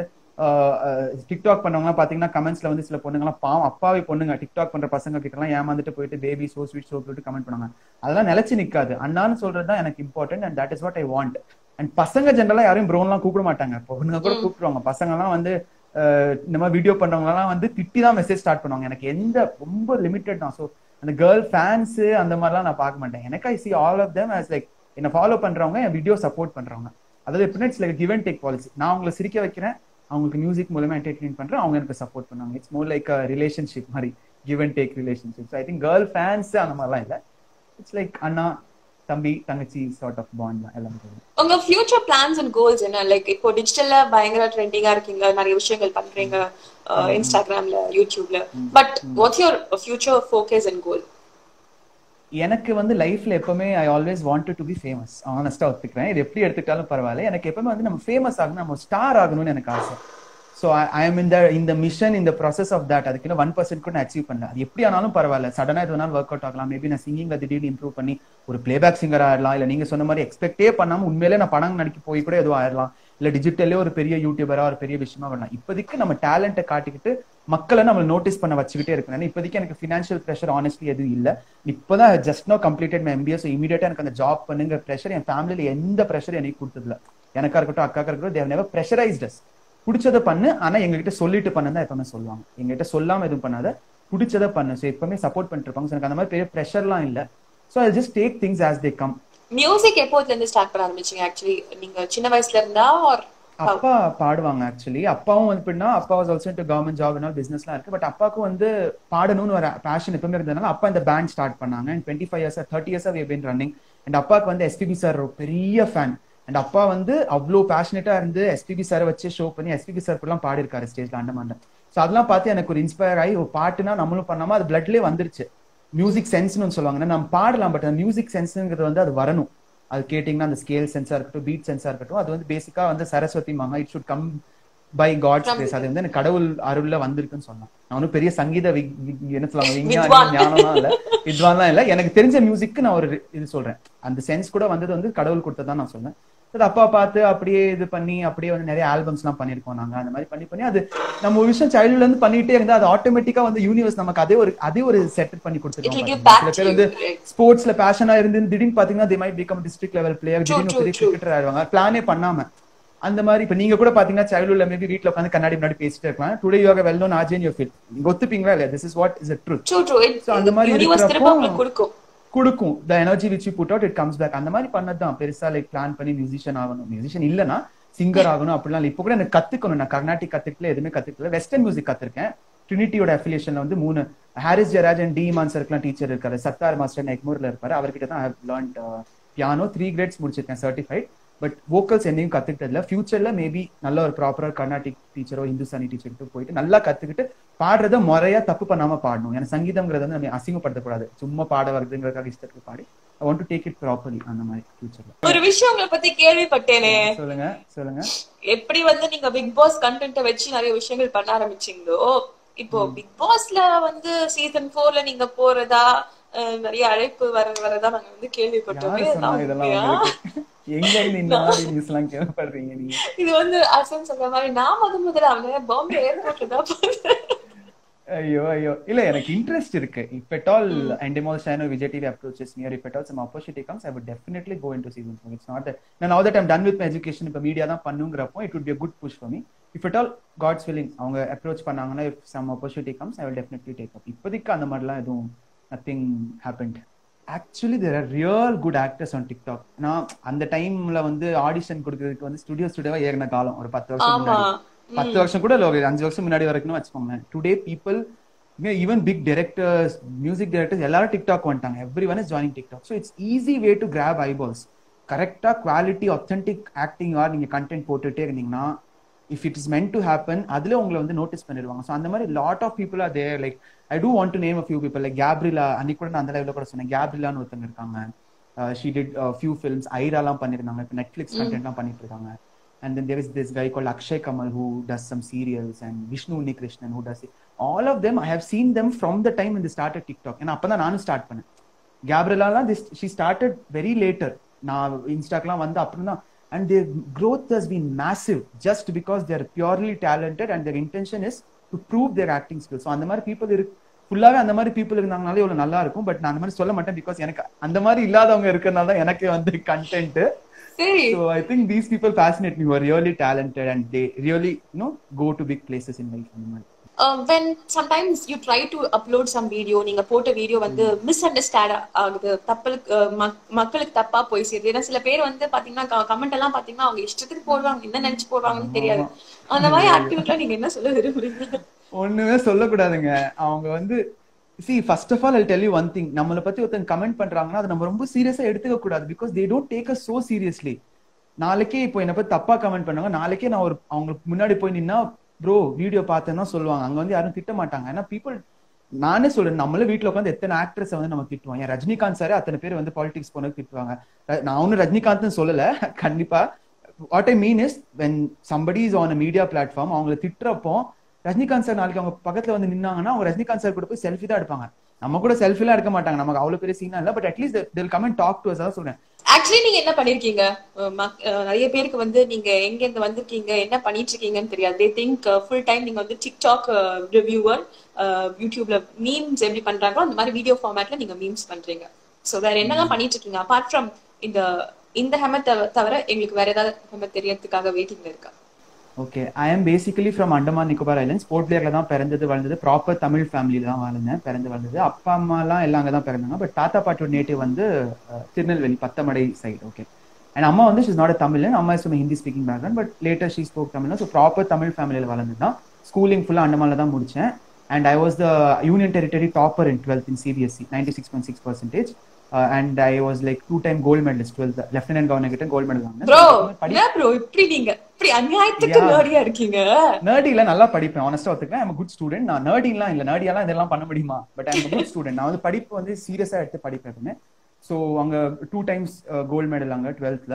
Speaker 2: டிக்டாக் பண்ணவங்க பாத்தீங்கன்னா கமெண்ட்ஸ்ல வந்து சில பொண்ணுங்கலாம் பாவம் அப்பாவி பொண்ணுங்க டிக்டாக் பண்ற பசங்க கிட்ட எல்லாம் ஏமாந்துட்டு போயிட்டு பேபி சோ ஸ்வீட் சோ போட்டு கமெண்ட் பண்ணுவாங்க அதெல்லாம் நிலைச்சு நிக்காது அண்ணான்னு சொல்றது தான் எனக்கு important and that is what I want and பசங்க ஜென்ரலா யாரையும் ப்ரோன்லாம் கூப்பிட மாட்டாங்க பொண்ணுங்க கூட கூப்பிடுவாங்க பசங்க எல்லாம் வந்து அஹ், இந்த மாதிரி வீடியோ பண்றவங்க எல்லாம் வந்து திட்டி தான் மெசேஜ் ஸ்டார்ட் பண்ணுவாங்க எனக்கு எந்த ரொம்ப லிமிட்டட் தான் ஸோ அந்த கேர்ள் ஃபேன்ஸ் அந்த மாதிரிலாம் நான் பார்க்க மாட்டேன் எனக்கு I see all of them as like என்ன ஃபாலோ பண்றவங்க என் வீடியோ சப்போர்ட் பண்றவங்க அதாவது எப்படின்னா it's like give and take policy நான் அவங்களை சிரிக்க வைக்கிறேன் அவங்களுக்கு மியூசிக் மூலமா என்டர்டெயின் பண்றேன் அவங்க எனக்கு சப்போர்ட் பண்ணுவாங்க இட்ஸ் மோர் லைக் ரிலேஷன்ஷிப் மாதிரி give and take relationship I think girl fans அந்த மாதிரிலாம் இல்லை இட்ஸ் லைக் அண்ணா தம்பி தங்கச்சி சார்ட் ஆஃப் பாண்ட் தான் எல்லாமே
Speaker 3: உங்க ஃபியூச்சர் பிளான்ஸ் அண்ட் கோல்ஸ் என்ன லைக் இப்போ டிஜிட்டல்ல பயங்கர ட்ரெண்டிங்கா இருக்கீங்க நிறைய விஷயங்கள் பண்றீங்க இன்ஸ்டாகிராம்ல யூடியூப்ல but what's your future focus and goal
Speaker 2: எனக்கு வந்து லைஃப்ல எப்பவுமே I always wanted to be famous ஆனஸ்டா ஒத்துக்கிறேன் இது எப்படி எடுத்துக்கிட்டாலும் பரவாயில்ல எனக்கு எப்பவுமே வந்து நம்ம ஃபேமஸ் ஆகணும் நம்ம ஸ்டார் ஆகணும்னு எனக்கு ஆசை ஸோ ஐ எம் இந்த இந்த மிஷன் இந்த ப்ராசஸ் ஆஃப் தட் அதுக்கு இன்னும் ஒன் பர்சன்ட் கூட நான் அச்சீவ் பண்ணல அது எப்படி ஆனாலும் பரவாயில்ல சடனா எது வேணாலும் ஒர்க் அவுட் ஆகலாம் மேபி நான் சிங்கிங்ல திடீர்னு இம்ப்ரூவ் பண்ணி ஒரு பிளேபேக் சிங்கர் ஆயிடலாம் இல்ல நீங்க சொன்ன மாதிரி எக்ஸ்பெக்டே பண்ணாம உண்மையிலே நான் படம் நடிக்க போய் கூட எதுவும் ஆயிடலாம் இல்ல டிஜிட்டல்லே ஒரு பெரிய யூடியூபரா ஒரு பெரிய விஷயமா வரலாம் இப்போதைக்கு நம்ம டேலண்ட்டை காட்டிக்கிட்டு மக்களை நம்ம நோட்டீஸ் பண்ண வச்சுக்கிட்டே இருக்கணும் ஏன்னா இப்போதைக்கு எனக்கு ஃபினான்ஷியல் ப்ரெஷர் ஆனஸ்ட்லி எதுவும் இல்ல இப்போதான் just no completed my MBS இமீடியட்டா எனக்கு அந்த ஜாப் பண்ணுங்க ப்ரெஷர் என் ஃபேமிலியில எந்த ப்ரெஷர் எனக்கு கொடுத்ததில்ல எனக்கா இருக்கட்டும் அக்காக்கா இருக்கட்டும் தேவ் நெவர் ப்ரெஷரைஸ்டஸ் பிடிச்சத பண்ணு ஆனா எங்ககிட்ட சொல்லிட்டு பண்ணு தான் எப்பவுமே சொல்லுவாங்க எங்ககிட்ட சொல்லாம எதுவும் பண்ணாத பிடிச்சத பண்ணு ஸோ எப்பவுமே சப்போர்ட் பண்ணிட்டு இருப்பாங்க So எனக்கு அந்த மாதிரி பெரிய ப்ரெஷர்லாம் இல்ல so I just take things as they come
Speaker 3: music எப்போதுல இருந்து ஸ்டார்ட் பண்ண ஆரம்பிச்சீங்க ஆக்சுவலி நீங்க சின்ன வயசுல இருந்தா ஆர்
Speaker 2: அப்பா பாடுவாங்க ஆக்சுவலி அப்பாவும் வந்து எப்படின்னா அப்பா was also to government job என்ன பிசினஸ்லாம் இருக்கு பட் அப்பாவுக்கும் வந்து பாடணும்னு ஒரு பேஷன் எப்பவுமே இருந்ததுனால அப்பா இந்த பேண்ட் ஸ்டார்ட் பண்ணாங்க and twenty five years thirty years we been running and அப்பாவுக்கு வந்து எஸ்பிபி சார் பெரிய ஃபேன் அண்ட் அப்பா வந்து அவ்வளோ பேஷனேட்டா இருந்து எஸ்பிபி சாரை வச்சு ஷோ பண்ணி எஸ்பிபி சார் எல்லாம் பாடி இருக்காரு ஸ்டேஜ்ல அண்டமாண்ட ஸோ அதெல்லாம் பார்த்து எனக்கு ஒரு இன்ஸ்பயர் ஆகி ஒரு பாட்டுனா நம்மளும் பண்ணாம அது பிளட்லேயே வந்துருச்சு மியூசிக் சென்ஸ்னு சொல்லுவாங்க நம்ம பாடலாம் பட் அந்த மியூசிக் சென்ஸ்ங்கிறது வந்து அது வரணும் அது கேட்டிங்கன்னா அந்த ஸ்கேல் சென்ஸா இருக்கட்டும் பீட் சென்ஸா இருக்கட்டும் அது வந்து பேசிக்கா வந்து சரஸ்வதி மாங்க it should come by God's grace அது வந்து எனக்கு கடவுள் அருள்ல வந்திருக்குன்னு சொன்னேன் நான் ஒன்றும் பெரிய சங்கீத விக்- விக்- என்ன சொல்லுவாங்க விஞ்ஞானி
Speaker 3: வித்வான்.
Speaker 2: ஞானம்லாம் இல்ல வித்வான்லாம் இல்ல எனக்கு தெரிஞ்ச மியூசிக்கு நான் ஒரு இது சொல்றேன் அந்த சென்ஸ் கூட வந்தது வந்து கடவுள் கொடுத்ததான் நான் சொன்னேன் அது அப்பா பார்த்து அப்படியே இது பண்ணி அப்படியே வந்து நிறைய ஆல்பம்ஸ் எல்லாம் பண்ணிருக்கோம் நாங்க அந்த மாதிரி பண்ணி பண்ணி அது நம்ம ஒரு விஷயம் சைல்ட்ல இருந்து பண்ணிட்டே இருந்தா அது ஆட்டோமேட்டிக்கா வந்து யூனிவர்ஸ் நமக்கு அதே ஒரு அதே ஒரு செட் பண்ணி
Speaker 3: It will give
Speaker 2: கொடுத்துருக்கோம்
Speaker 3: back
Speaker 2: சில
Speaker 3: to
Speaker 2: பேர்
Speaker 3: you,
Speaker 2: வந்து
Speaker 3: right?
Speaker 2: ஸ்போர்ட்ஸ்ல பேஷனா இருந்து திடீர்னு பாத்தீங்கன்னா they might become district level player
Speaker 3: True,
Speaker 2: திடீர்னு
Speaker 3: true,
Speaker 2: பெரிய
Speaker 3: true.
Speaker 2: கிரிக்கெட்டர் ஆயிடுவாங்க பிளானே பண்ணாம அந்த மாதிரி இப்ப நீங்க கூட பாத்தீங்கன்னா சைல்ட்ஹுட்ல மேபி வீட்ல உட்காந்து கண்ணாடி முன்னாடி பேசிட்டே இருக்கலாம் today you are well known ஆஜன் யூ ஃபீல் நீங்க ஒத்துப்பீங்களா இல்ல this is what is a truth
Speaker 3: True, true. It-
Speaker 2: So, அந்த மாதிரி
Speaker 3: universe திரும்ப
Speaker 2: இருக்கிறப்போ-
Speaker 3: உங்களுக்கு கொடுக்கும்
Speaker 2: கொடுக்கும் the energy which you put out it comes back அந்த மாதிரி பண்ணதுதான் பெருசா லைக் பிளான் பண்ணி மியூசிஷியன் ஆகணும் மியூசிஷியன் இல்லனா சிங்கர் ஆகணும் அப்படிலாம் இல்ல. இப்ப கூட எனக்கு கத்துக்கணும் நான் கர்நாடிக் கத்துக்கல எதுவுமே கத்துக்கல வெஸ்டர்ன் மியூசிக் கத்துருக்கேன் ட்ரினிட்டியோட அஃபிலியேஷன்ல வந்து மூணு ஹாரிஸ் ஜெராஜ் அண்ட் டி மான்சருக்குலாம் டீச்சர் இருக்காரு சத்தார் மாஸ்டர் எக்மூர்ல இருப்பாரு அவர்கிட்ட தான் I learned piano three grades முடிச்சிருக்கேன் சர்டிஃபைட் பட் வோக்கல்ஸ் என்னையும் கத்துக்கிட்டதுல ஃபியூச்சர்ல மேபி நல்ல ஒரு ப்ராப்பரா கர்நாடிக் டீச்சரோ இந்துஸ்தானி டீச்சர்கிட்ட போயிட்டு நல்லா கத்துக்கிட்டு பாடுறத முறையா தப்பு பண்ணாம பாடணும் ஏன்னா சங்கீதம்ங்கிறது வந்து நம்ம அசிங்கப்படுத்தக்கூடாது சும்மா பாட வருதுங்கிறதுக்காக இஷ்டத்துக்கு பாடி I want to take it properly அந்த மாதிரி ஃபியூச்சர்ல
Speaker 3: ஒரு விஷயம் உங்களை பத்தி கேள்விப்பட்டேனே
Speaker 2: சொல்லுங்க சொல்லுங்க
Speaker 3: எப்படி வந்து நீங்க பிக் பாஸ் கண்டென்ட்ட வச்சு நிறைய விஷயங்கள் பண்ண ஆரம்பிச்சீங்களோ இப்போ பிக் பாஸ்ல வந்து சீசன் போர்ல நீங்க போறதா அஹ், நிறைய அழைப்பு வர வரதா நாங்க வந்து கேள்விப்பட்டோமே
Speaker 2: யாரு சொன்னா
Speaker 3: இதெல்லாம்
Speaker 2: இதெல்லாம்
Speaker 3: உண்மையா?
Speaker 2: உங்களுக்கு எங்க இருந்து இந்த மாதிரி நியூஸ் எல்லாம் கேள்விப்படுறீங்க நீங்க
Speaker 3: இது வந்து அசன் சொல்ற மாதிரி நான் முத முதல்ல அவன பாம்பே ஏர்போர்ட்ல தான் பார்த்தேன்
Speaker 2: ஐயோ ஐயோ இல்ல எனக்கு இன்ட்ரெஸ்ட் இருக்கு if at all Endemol channel Vijay TV approaches near if at all some opportunity comes I would definitely go into season four it's not நான் now that I'm done with education இப்போ மீடியா தான் பண்ணுங்கிறப்போ it would be a good push for me if at all God's willing அவங்க approach பண்ணாங்கன்னா if some opportunity comes I will definitely take up இப்போதைக்கு அந்த மாதிரிலாம் எதுவும் nothing happened actually there are real good actors on TikTok நான் அந்த டைம்ல வந்து ஆடிஷன் கொடுக்கறதுக்கு வந்து ஸ்டுடியோ ஸ்டுடியோவா ஏறின காலம் ஒரு பத்து வருஷம்
Speaker 3: ஆமா
Speaker 2: முன்னாடி பத்து வருஷம் கூட இல்ல ஒரு அஞ்சு வருஷம் முன்னாடி வரைக்கும் வச்சுக்கோங்களேன் today people even big directors music directors எல்லாரும் டிக்டாக் வந்துட்டாங்க everyone is joining TikTok so it's easy way to grab eyeballs கரெக்டா குவாலிட்டி ஒத்தன்டிக் ஆக்டிங் ஆர் நீங்க கண்டென்ட் போட்டுட்டே இருந்தீங்கன்னா if it is meant to happen அதுல உங்களை வந்து notice பண்ணிடுவாங்க ஸோ அந்த மாதிரி lot of people are there like I do want to name a few people like Gabriella அன்னைக்கு கூட நான் அந்த லைவ்ல கூட சொன்னேன் கேப்ரிலான்னு ஒருத்தங்க இருக்காங்க ஷீ டிட் ஃபியூ ஃபில்ம்ஸ் ஐராலாம் பண்ணிருந்தாங்க இப்போ நெட்ஃபிளிக்ஸ் கண்டென்ட்லாம் பண்ணிட்டு இருக்காங்க and then there is this guy called Akshay Kamal who does some serials and Vishnu Unikrishnan who does it. All of them, I have seen them from the time when they started TikTok. And அப்பதான் நானும் start பண்ணேன் கேப்ரலாலாம் this she started very later நான் இன்ஸ்டாக்லாம் வந்து அப்புறம் தான் and their growth has been massive just because they're purely talented and their intention is to prove their acting skills. So அந்த மாதிரி people இருக்கு ஃபுல்லாவே அந்த மாதிரி பீப்புள் இருந்தாங்கனாலே இவ்வளவு நல்லா இருக்கும் பட் நான் அந்த மாதிரி சொல்ல மாட்டேன் பிகாஸ் எனக்கு அந்த மாதிரி இல்லாதவங்க இருக்கிறனால தான் எனக்கு வந்து கண்டென்ட்
Speaker 3: சரி
Speaker 2: So I think these people fascinate me who are really talented and they really, you know, go to big places in life. அந்த மாதிரி.
Speaker 3: um, when sometimes you try to upload some video நீங்க போட்ட video வந்து miss understand ஆகுது தப்பலுக்கு அஹ், மக்- மக்களுக்கு தப்பா போய் சேருது ஏன்னா சில பேர் வந்து பாத்தீங்கன்னா கமெண்ட் எல்லாம் பாத்தீங்கன்னா அவங்க இஷ்டத்துக்கு போடுவாங்க என்ன நினைச்சு போடுவாங்கன்னு தெரியாது அந்த மாதிரி ஆக்டிவிட்டிலாம் நீங்க என்ன சொல்ல விரும்புறீங்க
Speaker 2: ஒண்ணுமே சொல்லக்கூடாதுங்க அவங்க வந்து see first of all I tell you one thing நம்மளை பத்தி ஒருத்தங்க கமெண்ட் பண்றாங்கன்னா அதை நம்ம ரொம்ப சீரியஸா எடுத்துக்க கூடாது because they don't take us so seriously நாளைக்கே இப்போ என்ன பத்தி தப்பா கமெண்ட் பண்ணுவாங்க நாளைக்கே நான் ஒரு அவங்களுக்கு முன்னாடி போய் நின்னா ப்ரோ வீடியோ பார்த்தேன்னா சொல்லுவாங்க அங்க வந்து யாரும் திட்ட மாட்டாங்க ஏன்னா பீப்புள் நானே சொல்றேன் நம்மள வீட்ல உட்காந்து எத்தனை ஆக்ட்ரஸ் வந்து நம்ம திட்டுவோம் ஏன் ரஜினிகாந்த் சாரே அத்தனை பேர் வந்து பாலிடிக்ஸ் போனது திட்டுவாங்க ர- நான் ஒன்னும் ரஜினிகாந்த்னு சொல்லல கண்டிப்பா what I mean is when somebody is on media platform அவங்கள திட்டுறப்போ ரஜினிகாந்த் சார் நாளைக்கு அவங்க பக்கத்துல வந்து நின்னாங்கன்னா அவங்க ரஜினிகாந்த் சார் கூட போய் செல்ஃபி தான் எடுப்பாங்க நம்ம கூட செல்ஃபி எல்லாம் எடுக்க மாட்டாங்க நமக்கு அவ்வளவு பெரிய சீனா இல்ல but at least they'll come and talk to us தான் சொல்றேன்
Speaker 3: ஆக்சுவலி நீங்க என்ன பண்ணிருக்கீங்க அஹ் மக்- அஹ் நிறைய பேருக்கு வந்து நீங்க எங்க இருந்து வந்திருக்கீங்க என்ன பண்ணிட்டு இருக்கீங்கன்னு தெரியாது தே திங்க் ஃபுல் டைம் நீங்க வந்து டிக்டாக் ரிவ்யூவர் யூடியூப்ல மீம்ஸ் எப்படி பண்றாங்களோ அந்த மாதிரி வீடியோ ஃபார்மேட்ல நீங்க மீம்ஸ் பண்றீங்க சோ வேற என்னெல்லாம் பண்ணிட்டு இருக்கீங்க அபார்ட் ஃப்ரம் இந்த இந்த ஹெம தவிர எங்களுக்கு வேற ஏதாவது ஹெம தெரியறதுக்காக வெயிட்டிங்ல இருக்கா
Speaker 2: okay I am basically from Andaman Nicobar Islands Port பிளேயர்ல தான் பிறந்தது வளர்ந்தது ப்ராப்பர் தமிழ் ஃபேமிலியில தான் வாழ்ந்தேன் பிறந்து வளர்ந்தது அப்பா அம்மா எல்லாம் எல்லாம் அங்கே தான் பிறந்தாங்க பட் தாத்தா பாட்டியோட நேட்டிவ் வந்து ah, Tirunelveli Pathamadai side okay and அம்மா வந்து ஷிஸ் நாட் தமிழ் அம்மா is Hindi speaking background but later she spoke Tamil so proper Tamil ஃபேமிலியில் வளர்ந்து தான் ஸ்கூலிங் ஃபுல்லாக அண்டமான்ல தான் முடிச்சேன் and I was the union territory topper in twelfth in CBSE ninety six point six percentage and I was like two time gold medalist twelfth lieutenant governor கிட்ட gold medal
Speaker 3: bro
Speaker 2: வாங்கினேன்
Speaker 3: என்ன bro இப்படி நீங்க இப்படி அநியாயத்துக்கு
Speaker 2: Yeah.
Speaker 3: நேர்டியா இருக்கீங்க
Speaker 2: நர்டில நல்லா படிப்பேன் ஆனஸ்டா ஒத்துக்கிறேன் ஐம் குட் ஸ்டூடெண்ட் நான் நர்டிலாம் இல்ல நர்டியெல்லாம் இதெல்லாம் பண்ண முடியுமா பட் ஐம் குட் ஸ்டூடெண்ட் நான் வந்து படிப்பு வந்து சீரியஸா எடுத்து படிப்பேன் எப்பவுமே ஸோ அங்க டூ டைம்ஸ் கோல்டு மெடல் அங்க டுவெல்த்ல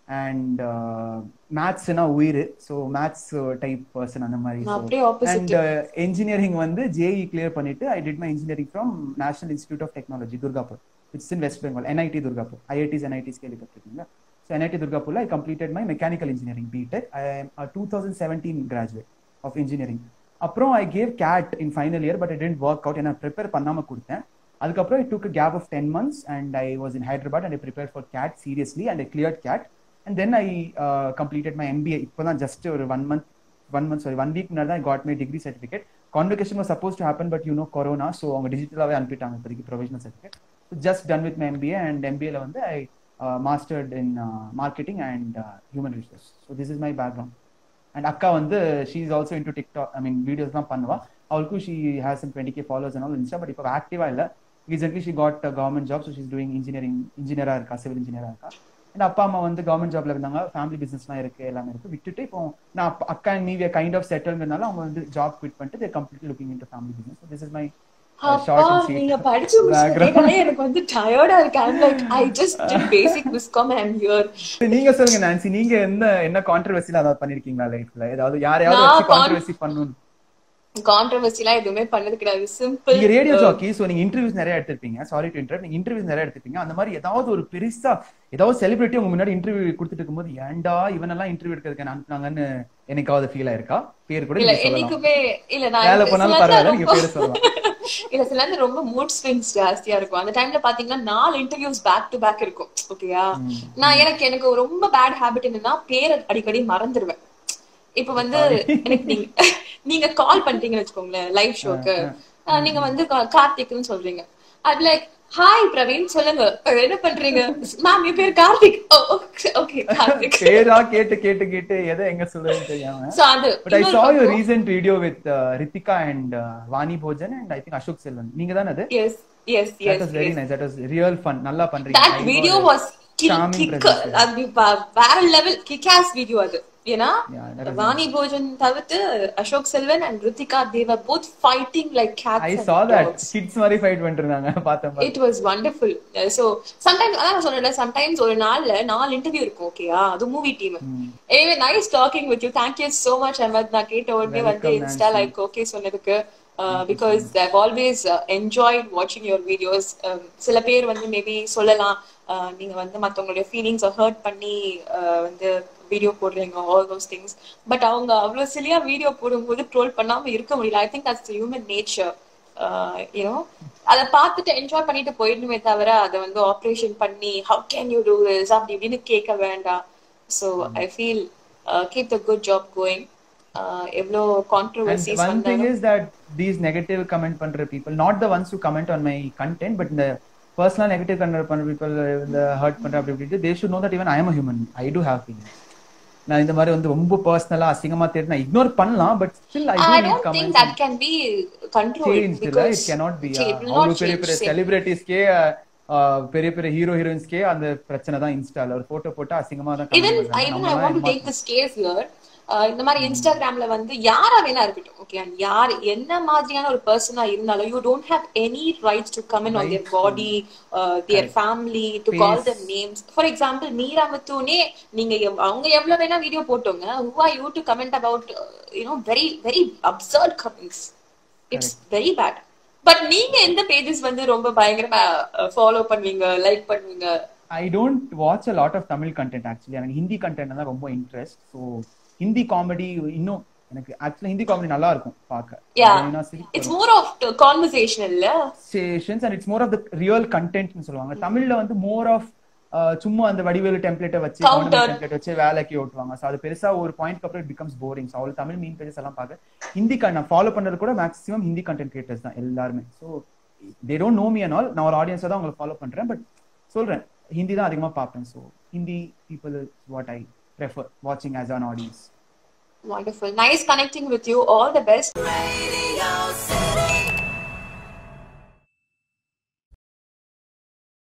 Speaker 2: அண்ட் மேத்ஸ்னா உயிர் ஸோ மேத்ஸ் டைப் பர்சன் அந்த மாதிரி
Speaker 3: நான் அப்படியே opposite.
Speaker 2: அண்ட் இன்ஜினியரிங் வந்து ஜேஇ கிளியர் பண்ணிட்டு I did my engineering from National Institute of Technology Durgapur it's in West Bengal NIT Durgapur IITs NITs கேள்விப்பட்டிருக்கீங்களா ஸோ என்ஐடி துர்காபூர்ல I completed my mechanical engineering BTech I two thousand seventeen graduate of engineering அப்புறம் I gave GATE in final year but I didn't work out நான் prepare பண்ணாம கொடுத்தேன் அதுக்கப்புறம் I took gap of ten months and I was in Hyderabad and I prepare for GATE seriously and I clear GATE and then I completed my MBA இப்போ தான் just ஒரு one month one month sorry one week முன்னாடி தான் got my degree certificate convocation was suppose to happen but you know corona so அவங்க டிஜிட்டலாகவே அனுப்பிட்டாங்க இப்போதைக்கு professional certificate just done with my MBA and எம்பிஏல வந்து I mastered in marketing and human resource so this is my background and அக்கா வந்து she is also into TikTok I mean வீடியோஸ்லாம் பண்ணுவா அவளுக்கும் she has some twenty K followers and all Insta but இப்போ ஆக்டிவா இல்லை recently she got government job so she's doing engineering இன்ஜினியராக இருக்கா சிவில் இன்ஜினியராக இருக்கா அண்ட் அப்பா அம்மா வந்து கவர்மெண்ட் ஜாப்ல இருந்தாங்க ஃபேமிலி பிசினஸ்லாம் இருக்கு எல்லாமே இருக்கு விட்டுட்டு இப்போ நான் அப்பா- அக்கா அண்ட் மீ கைண்ட் ஆஃப் செட்டில்ங்கிறனால அவங்க வந்து ஜாப் குவிட் பண்ணிட்டு they completely looking into family business this is my
Speaker 3: அப்பா நீங்க படிச்சு முடிச்சு கேட்டாலே எனக்கு வந்து டயர்டா இருக்கு I'm like I just did basic viscom I am here
Speaker 2: நீங்க சொல்லுங்க நான்சி நீங்க என்ன என்ன கான்ட்ரவர்சில அதாவது பண்ணிருக்கீங்களா லைஃப்ல ஏதாவது யாரையாவது
Speaker 3: நான்
Speaker 2: வச்சு
Speaker 3: con-
Speaker 2: கான்ட்ரவர்சி பண்ணணும்
Speaker 3: கான்ட்ரவர்சிலாம் எதுவுமே பண்ணது கிடையாது சிம்பிள்
Speaker 2: நீங்க ரேடியோ ஜாக்கி சோ நீங்க இன்டர்வியூஸ் நிறைய எடுத்திருப்பீங்க சாரி டு இன்டர்வியூ நீங்க இன்டர்வியூஸ் நிறைய எடுத்திருப்பீங்க அந்த மாதிரி ஏதாவது ஒரு பெருசா ஏதாவது செலிபிரிட்டி உங்க முன்னாடி இன்டர்வியூ கொடுத்துட்டு இருக்கும்போது ஏன்டா இவனெல்லாம் இன்டர்வியூ எடுக்கிறதுக்கு அனுப்புனாங்கன்னு எனக்காவது ஃபீல் ஆயிருக்கா பேர் கூட
Speaker 3: இல்ல
Speaker 2: நீங்க சொல்லலாம்
Speaker 3: என்னைக்குமே இல்ல நான்
Speaker 2: வேலை
Speaker 3: எனக்கு
Speaker 2: போனாலும்
Speaker 3: சில
Speaker 2: பரவாயில்ல
Speaker 3: நேரம்
Speaker 2: நீங்க பேர் சொல்லலாம்
Speaker 3: இல்ல சில நேரம் ரொம்ப மூட் ஸ்விங்ஸ் ஜாஸ்தியா இருக்கும் அந்த டைம்ல பாத்தீங்கன்னா நாலு இன்டர்வியூஸ் பேக் டு பேக் இருக்கும் ஓகேயா நான் எனக்கு எனக்கு ரொம்ப பேட் ஹாபிட் என்னன்னா பேரை அடிக்கடி மறந்துடுவேன் இப்ப வந்து எனக்கு நீங்க நீங்க கால் பண்றீங்கன்னு வச்சுக்கோங்களேன் லைவ் ஷோக்கு நீங்க வந்து கா- கார்த்திக்னு சொல்றீங்க அது லைக் ஹாய் பிரவீன் சொல்லுங்க அஹ் என்ன பண்றீங்க மேம் என் பேர் கார்த்திக் ஓகே கார்த்திக்
Speaker 2: பேரா கேட்டு கேட்டு கேட்டு எதை எங்க சொல்றதுன்னு தெரியாம
Speaker 3: சோ அது
Speaker 2: பட் ஐ
Speaker 3: இன்னொரு
Speaker 2: saw your
Speaker 3: பக்கம்,
Speaker 2: recent video with uh, Ritika and uh, Vani Bhojan and I think Ashok Selvan நீங்க தானே அது
Speaker 3: yes yes
Speaker 2: that
Speaker 3: yes
Speaker 2: was very
Speaker 3: yes
Speaker 2: nice that was real fun நல்லா பண்றீங்க
Speaker 3: that
Speaker 2: I
Speaker 3: video
Speaker 2: got a
Speaker 3: was kick
Speaker 2: charming
Speaker 3: kick
Speaker 2: presence.
Speaker 3: அது ப- வேற level kick as video அது ஏன்னா
Speaker 2: Yeah, that was
Speaker 3: Vani Bhojan தவிர்த்து Ashok Selvan and Ruthika they were both fighting like
Speaker 2: I
Speaker 3: cats
Speaker 2: saw that kids மாதிரி fight பண்ணிட்டு இருந்தாங்க பார்த்தேன்
Speaker 3: it was wonderful so sometimes அதான் நான் சொன்னேன்ல சம்டைம்ஸ் ஒரு நாள்ல நாலு இன்டர்வியூ இருக்கும் ஓகேயா அது movie team anyway nice talking with you thank you so much Ahmad நான் கேட்ட உடனே வந்து
Speaker 2: Welcome,
Speaker 3: Insta
Speaker 2: Nancy.
Speaker 3: Like okay சொன்னதுக்கு பிகாஸ் ஐவ் ஆல்வேஸ் என்ஜாய்ட் வாட்சிங் யுவர் வீடியோஸ் சில பேர் வந்து மேபி சொல்லலாம் uh, நீங்க வந்து மத்தவங்களுடைய ஃபீலிங்ஸை ஹர்ட் பண்ணி uh, வந்து வீடியோ போடுறீங்க ஆல் தோஸ் திங்ஸ் பட் அவங்க அவ்வளவு சிலியா வீடியோ போடும்போது ட்ரோல் பண்ணாம இருக்க முடியல I think that's human nature you know அதை பார்த்துட்டு என்ஜாய் பண்ணிட்டு போயிடணுமே தவிர அதை வந்து ஆப்ரேஷன் பண்ணி how can you do this அப்படி இப்படின்னு கேட்க வேண்டாம் so I feel keep the good job going எவ்வளோ
Speaker 2: And
Speaker 3: கான்ட்ரவர்சிஸ்
Speaker 2: one thing
Speaker 3: வந்தாலும்
Speaker 2: is that these negative comment பண்ற people, not the ones who comment on my content, but the personal negative comment பண்ற people, the hurt பண்ற அப்படி இப்படிட்டு, they should know that even I am a human. I do have feelings. நான் இந்த மாதிரி வந்து ரொம்ப பர்சனலா அசிங்கமா தெரியும் நான் இக்னோர் பண்ணலாம் but still I
Speaker 3: I
Speaker 2: do
Speaker 3: don't think that can be controlled
Speaker 2: change இல்ல
Speaker 3: because
Speaker 2: it cannot be
Speaker 3: it will
Speaker 2: அவ்வளவு
Speaker 3: not
Speaker 2: பெரிய
Speaker 3: change.
Speaker 2: பெரிய
Speaker 3: Same.
Speaker 2: செலிபிரிட்டிஸ்க்கே பெரிய பெரிய ஹீரோ ஹீரோயின்ஸ்க்கே அந்த பிரச்சனை தான் இன்ஸ்டால ஒரு போட்டோ போட்டு அசிங்கமா தான்
Speaker 3: even
Speaker 2: comment பண்றாங்க.
Speaker 3: even I
Speaker 2: நம்மலாம்
Speaker 3: want to
Speaker 2: ஏமாத்த-
Speaker 3: take this case here uh, இந்த மாதிரி இன்ஸ்டாகிராம்ல வந்து யாரா வேணா இருக்கட்டும் ஓகே யார் என்ன மாதிரியான ஒரு பர்சனா இருந்தாலும் you don't have any rights to comment on their body their family to call
Speaker 2: Face.
Speaker 3: Them names for example Meera முத்துனே நீங்க எவ்- அவங்க எவ்வளவு வேணா வீடியோ போட்டோங்க who are you to comment about uh, you know very very absurd comments it's very bad but நீங்க எந்த pages வந்து ரொம்ப பயங்கரமா ஃபாலோ பண்ணுவீங்க லைக் பண்ணுவீங்க
Speaker 2: I don't watch a lot of Tamil content actually எனக்கு ஹிந்தி கண்டென்ட் தான் ரொம்ப இன்ட்ரெஸ்ட் ஸோ ஹிந்தி காமெடி இன்னும் எனக்கு ஆக்சுவலி ஹிந்தி காமெடி நல்லா இருக்கும் பார்க்க
Speaker 3: Yeah.
Speaker 2: ஏன்னா சிரிப்பு
Speaker 3: இட்ஸ் மோர் ஆஃப் கான்வர்சேஷன் இல்ல
Speaker 2: conversations and it's more of the real content னு சொல்லுவாங்க தமிழ்ல வந்து மோர் ஆஃப் சும்மா அந்த வடிவேலு டெம்ப்ளேட்டை வச்சு
Speaker 3: Counter.
Speaker 2: டெம்ப்ளேட் வச்சு வேலைக்கு ஓட்டுவாங்க ஸோ அது பெருசா ஒரு பாயிண்ட் அப்புறம் இட் பிகம்ஸ் போரிங் ஸோ அவ்வளோ தமிழ் மீன் பேஜஸ் எல்லாம் பார்க்க ஹிந்தி con- நான் ஃபாலோ பண்றது கூட மேக்ஸிமம் ஹிந்தி கண்டென்ட் கிரியேட்டர்ஸ் தான் எல்லாருமே so they don't know me and all நான் ஒரு ஆடியன்ஸை தான் உங்களை ஃபாலோ பண்றேன் பட் சொல்றேன் ஹிந்தி தான் அதிகமா பார்ப்பேன் so Hindi people what I prefer வாட்சிங் as an audience
Speaker 3: Wonderful. Nice connecting with you. All the best.
Speaker 4: Radio